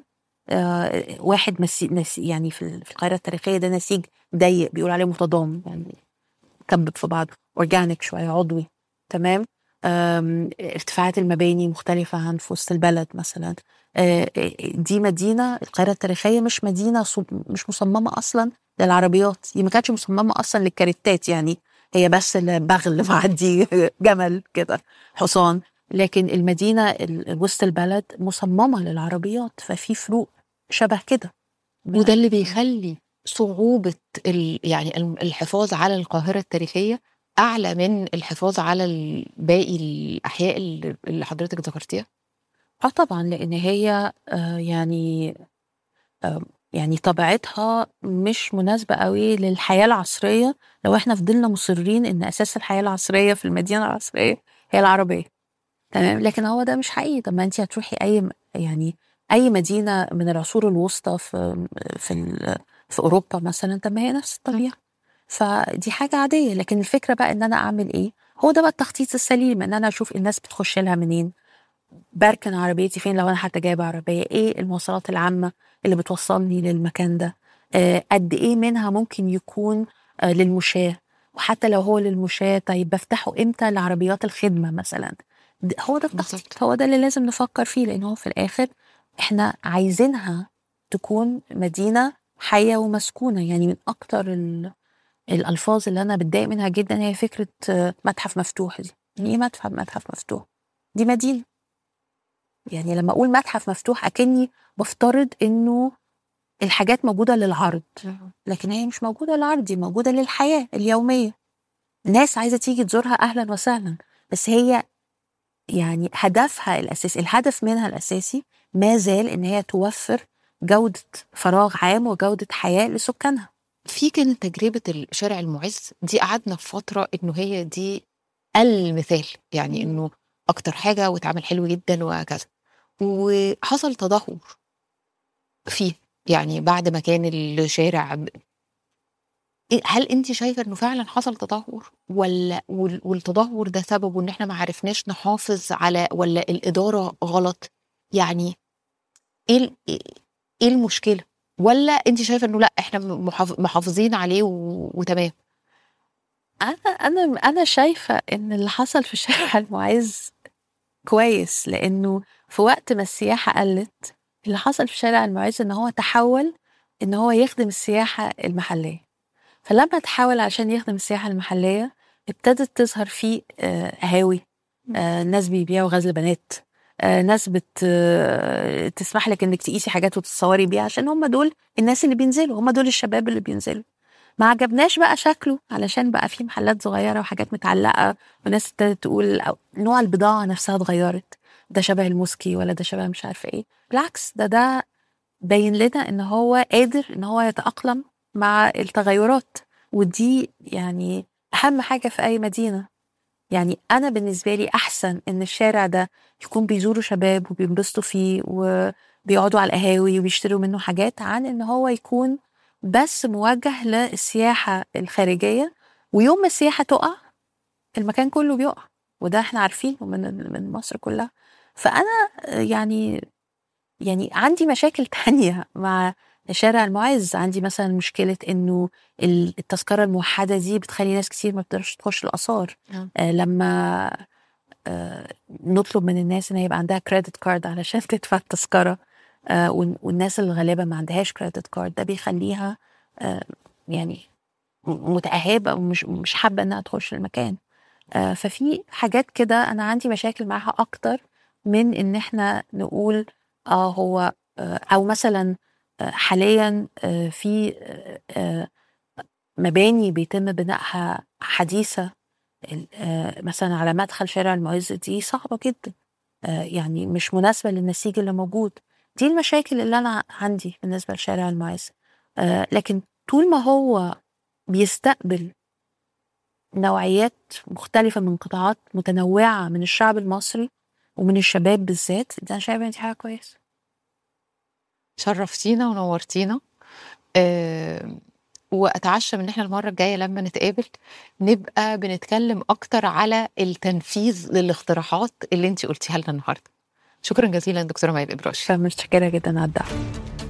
آه واحد مسي... نسي... يعني في ال- في القاهرة التاريخية ده نسيج ضيق بيقول عليه متضامن يعني كبب في بعضه اورجانيك شويه عضوي تمام آم، ارتفاعات المباني مختلفة عن في وسط البلد مثلا آه، دي مدينة القاهرة التاريخية مش مدينة صب- مش مصممة أصلا للعربيات دي ما كانتش مصممة أصلا للكاريتات يعني هي بس البغل معدي جمل كده حصان لكن المدينة ال- وسط البلد مصممة للعربيات ففي فروق شبه كده وده اللي بيخلي صعوبة ال... يعني الم- الحفاظ على القاهرة التاريخية أعلى من الحفاظ على ال- باقي الأحياء اللي اللي حضرتك ذكرتيها اه طبعا لان هي آه يعني آه يعني طبيعتها مش مناسبة قوي للحياة العصرية لو احنا فضلنا مصرين ان اساس الحياة العصرية في المدينة العصرية هي العربية تمام لكن هو ده مش حقيقي طب ما انت هتروحي اي م- يعني اي مدينة من العصور الوسطى في في ال- في اوروبا مثلا طب ما هي نفس الطبيعة فدي حاجة عادية لكن الفكرة بقى ان انا اعمل ايه هو ده بقى التخطيط السليم ان انا اشوف الناس بتخش لها منين بركن عربيتي فين لو انا حتى جايبه عربيه ايه المواصلات العامه اللي بتوصلني للمكان ده آه قد ايه منها ممكن يكون آه للمشاه وحتى لو هو للمشاه طيب بفتحه امتى لعربيات الخدمه مثلا د- هو ده التخطيط بالظبط. هو ده اللي لازم نفكر فيه لان هو في الاخر احنا عايزينها تكون مدينه حيه ومسكونه يعني من اكتر ال الالفاظ اللي انا بتضايق منها جدا هي فكره آه، متحف مفتوح دي يعني ايه متحف متحف مفتوح دي مدينه يعني لما اقول متحف مفتوح اكني بفترض انه الحاجات موجوده للعرض لكن هي مش موجوده للعرض دي موجوده للحياه اليوميه ناس عايزه تيجي تزورها اهلا وسهلا بس هي يعني هدفها الاساسي الهدف منها الاساسي ما زال ان هي توفر جوده فراغ عام وجوده حياه لسكانها في كانت تجربة الشارع المعز دي قعدنا في فترة إنه هي دي المثال يعني إنه أكتر حاجة واتعمل حلو جدا وهكذا وحصل تدهور فيه يعني بعد ما كان الشارع ب- إيه- هل انت شايفه انه فعلا حصل تدهور ولا وال- والتدهور ده سببه ان احنا ما عرفناش نحافظ على ولا الاداره غلط يعني ايه ال- ايه المشكله ولا انت شايفه انه لا احنا محاف- محافظين عليه و... وتمام انا انا انا شايفه ان اللي حصل في شارع المعز كويس لانه في وقت ما السياحه قلت اللي حصل في شارع المعز ان هو تحول ان هو يخدم السياحه المحليه فلما تحول عشان يخدم السياحه المحليه ابتدت تظهر فيه آه، قهاوي آه، ناس بيبيعوا غزل بنات آه، ناس بت آه، تسمح لك انك تقيسي حاجات وتتصوري بيها عشان هم دول الناس اللي بينزلوا هم دول الشباب اللي بينزلوا ما عجبناش بقى شكله علشان بقى في محلات صغيره وحاجات متعلقه وناس ابتدت تقول أو- نوع البضاعه نفسها اتغيرت ده شبه الموسكي ولا ده شبه مش عارفه ايه بالعكس ده ده باين لنا ان هو قادر ان هو يتاقلم مع التغيرات ودي يعني اهم حاجه في اي مدينه يعني انا بالنسبه لي احسن ان الشارع ده يكون بيزوروا شباب وبينبسطوا فيه وبيقعدوا على القهاوي وبيشتروا منه حاجات عن ان هو يكون بس موجه للسياحه الخارجيه ويوم ما السياحه تقع المكان كله بيقع وده احنا عارفينه من من مصر كلها فانا يعني يعني عندي مشاكل تانية مع شارع المعز عندي مثلا مشكلة انه ال- التذكرة الموحدة دي بتخلي ناس كتير ما بتقدرش تخش الآثار نعم. آه لما آه نطلب من الناس ان يبقى عندها كريدت كارد علشان تدفع التذكرة آه والن- والناس اللي غالبا ما عندهاش كريدت كارد ده بيخليها آه يعني م- متأهبة ومش مش حابة انها تخش المكان آه ففي حاجات كده انا عندي مشاكل معاها اكتر من ان احنا نقول اه هو آه او مثلا آه حاليا آه في آه آه مباني بيتم بنائها حديثة ال- آه مثلا على مدخل شارع المعز دي صعبة جدا آه يعني مش مناسبة للنسيج اللي موجود دي المشاكل اللي أنا عندي بالنسبة لشارع المعز آه لكن طول ما هو بيستقبل نوعيات مختلفة من قطاعات متنوعة من الشعب المصري ومن الشباب بالذات ده أنا شايفة إن دي حاجة كويسة شرفتينا ونورتينا أه واتعشى من ان احنا المره الجايه لما نتقابل نبقى بنتكلم اكتر على التنفيذ للاقتراحات اللي انت قلتيها لنا النهارده شكرا جزيلا دكتوره مايل ابراش فمتشكرة جدا على الدعوة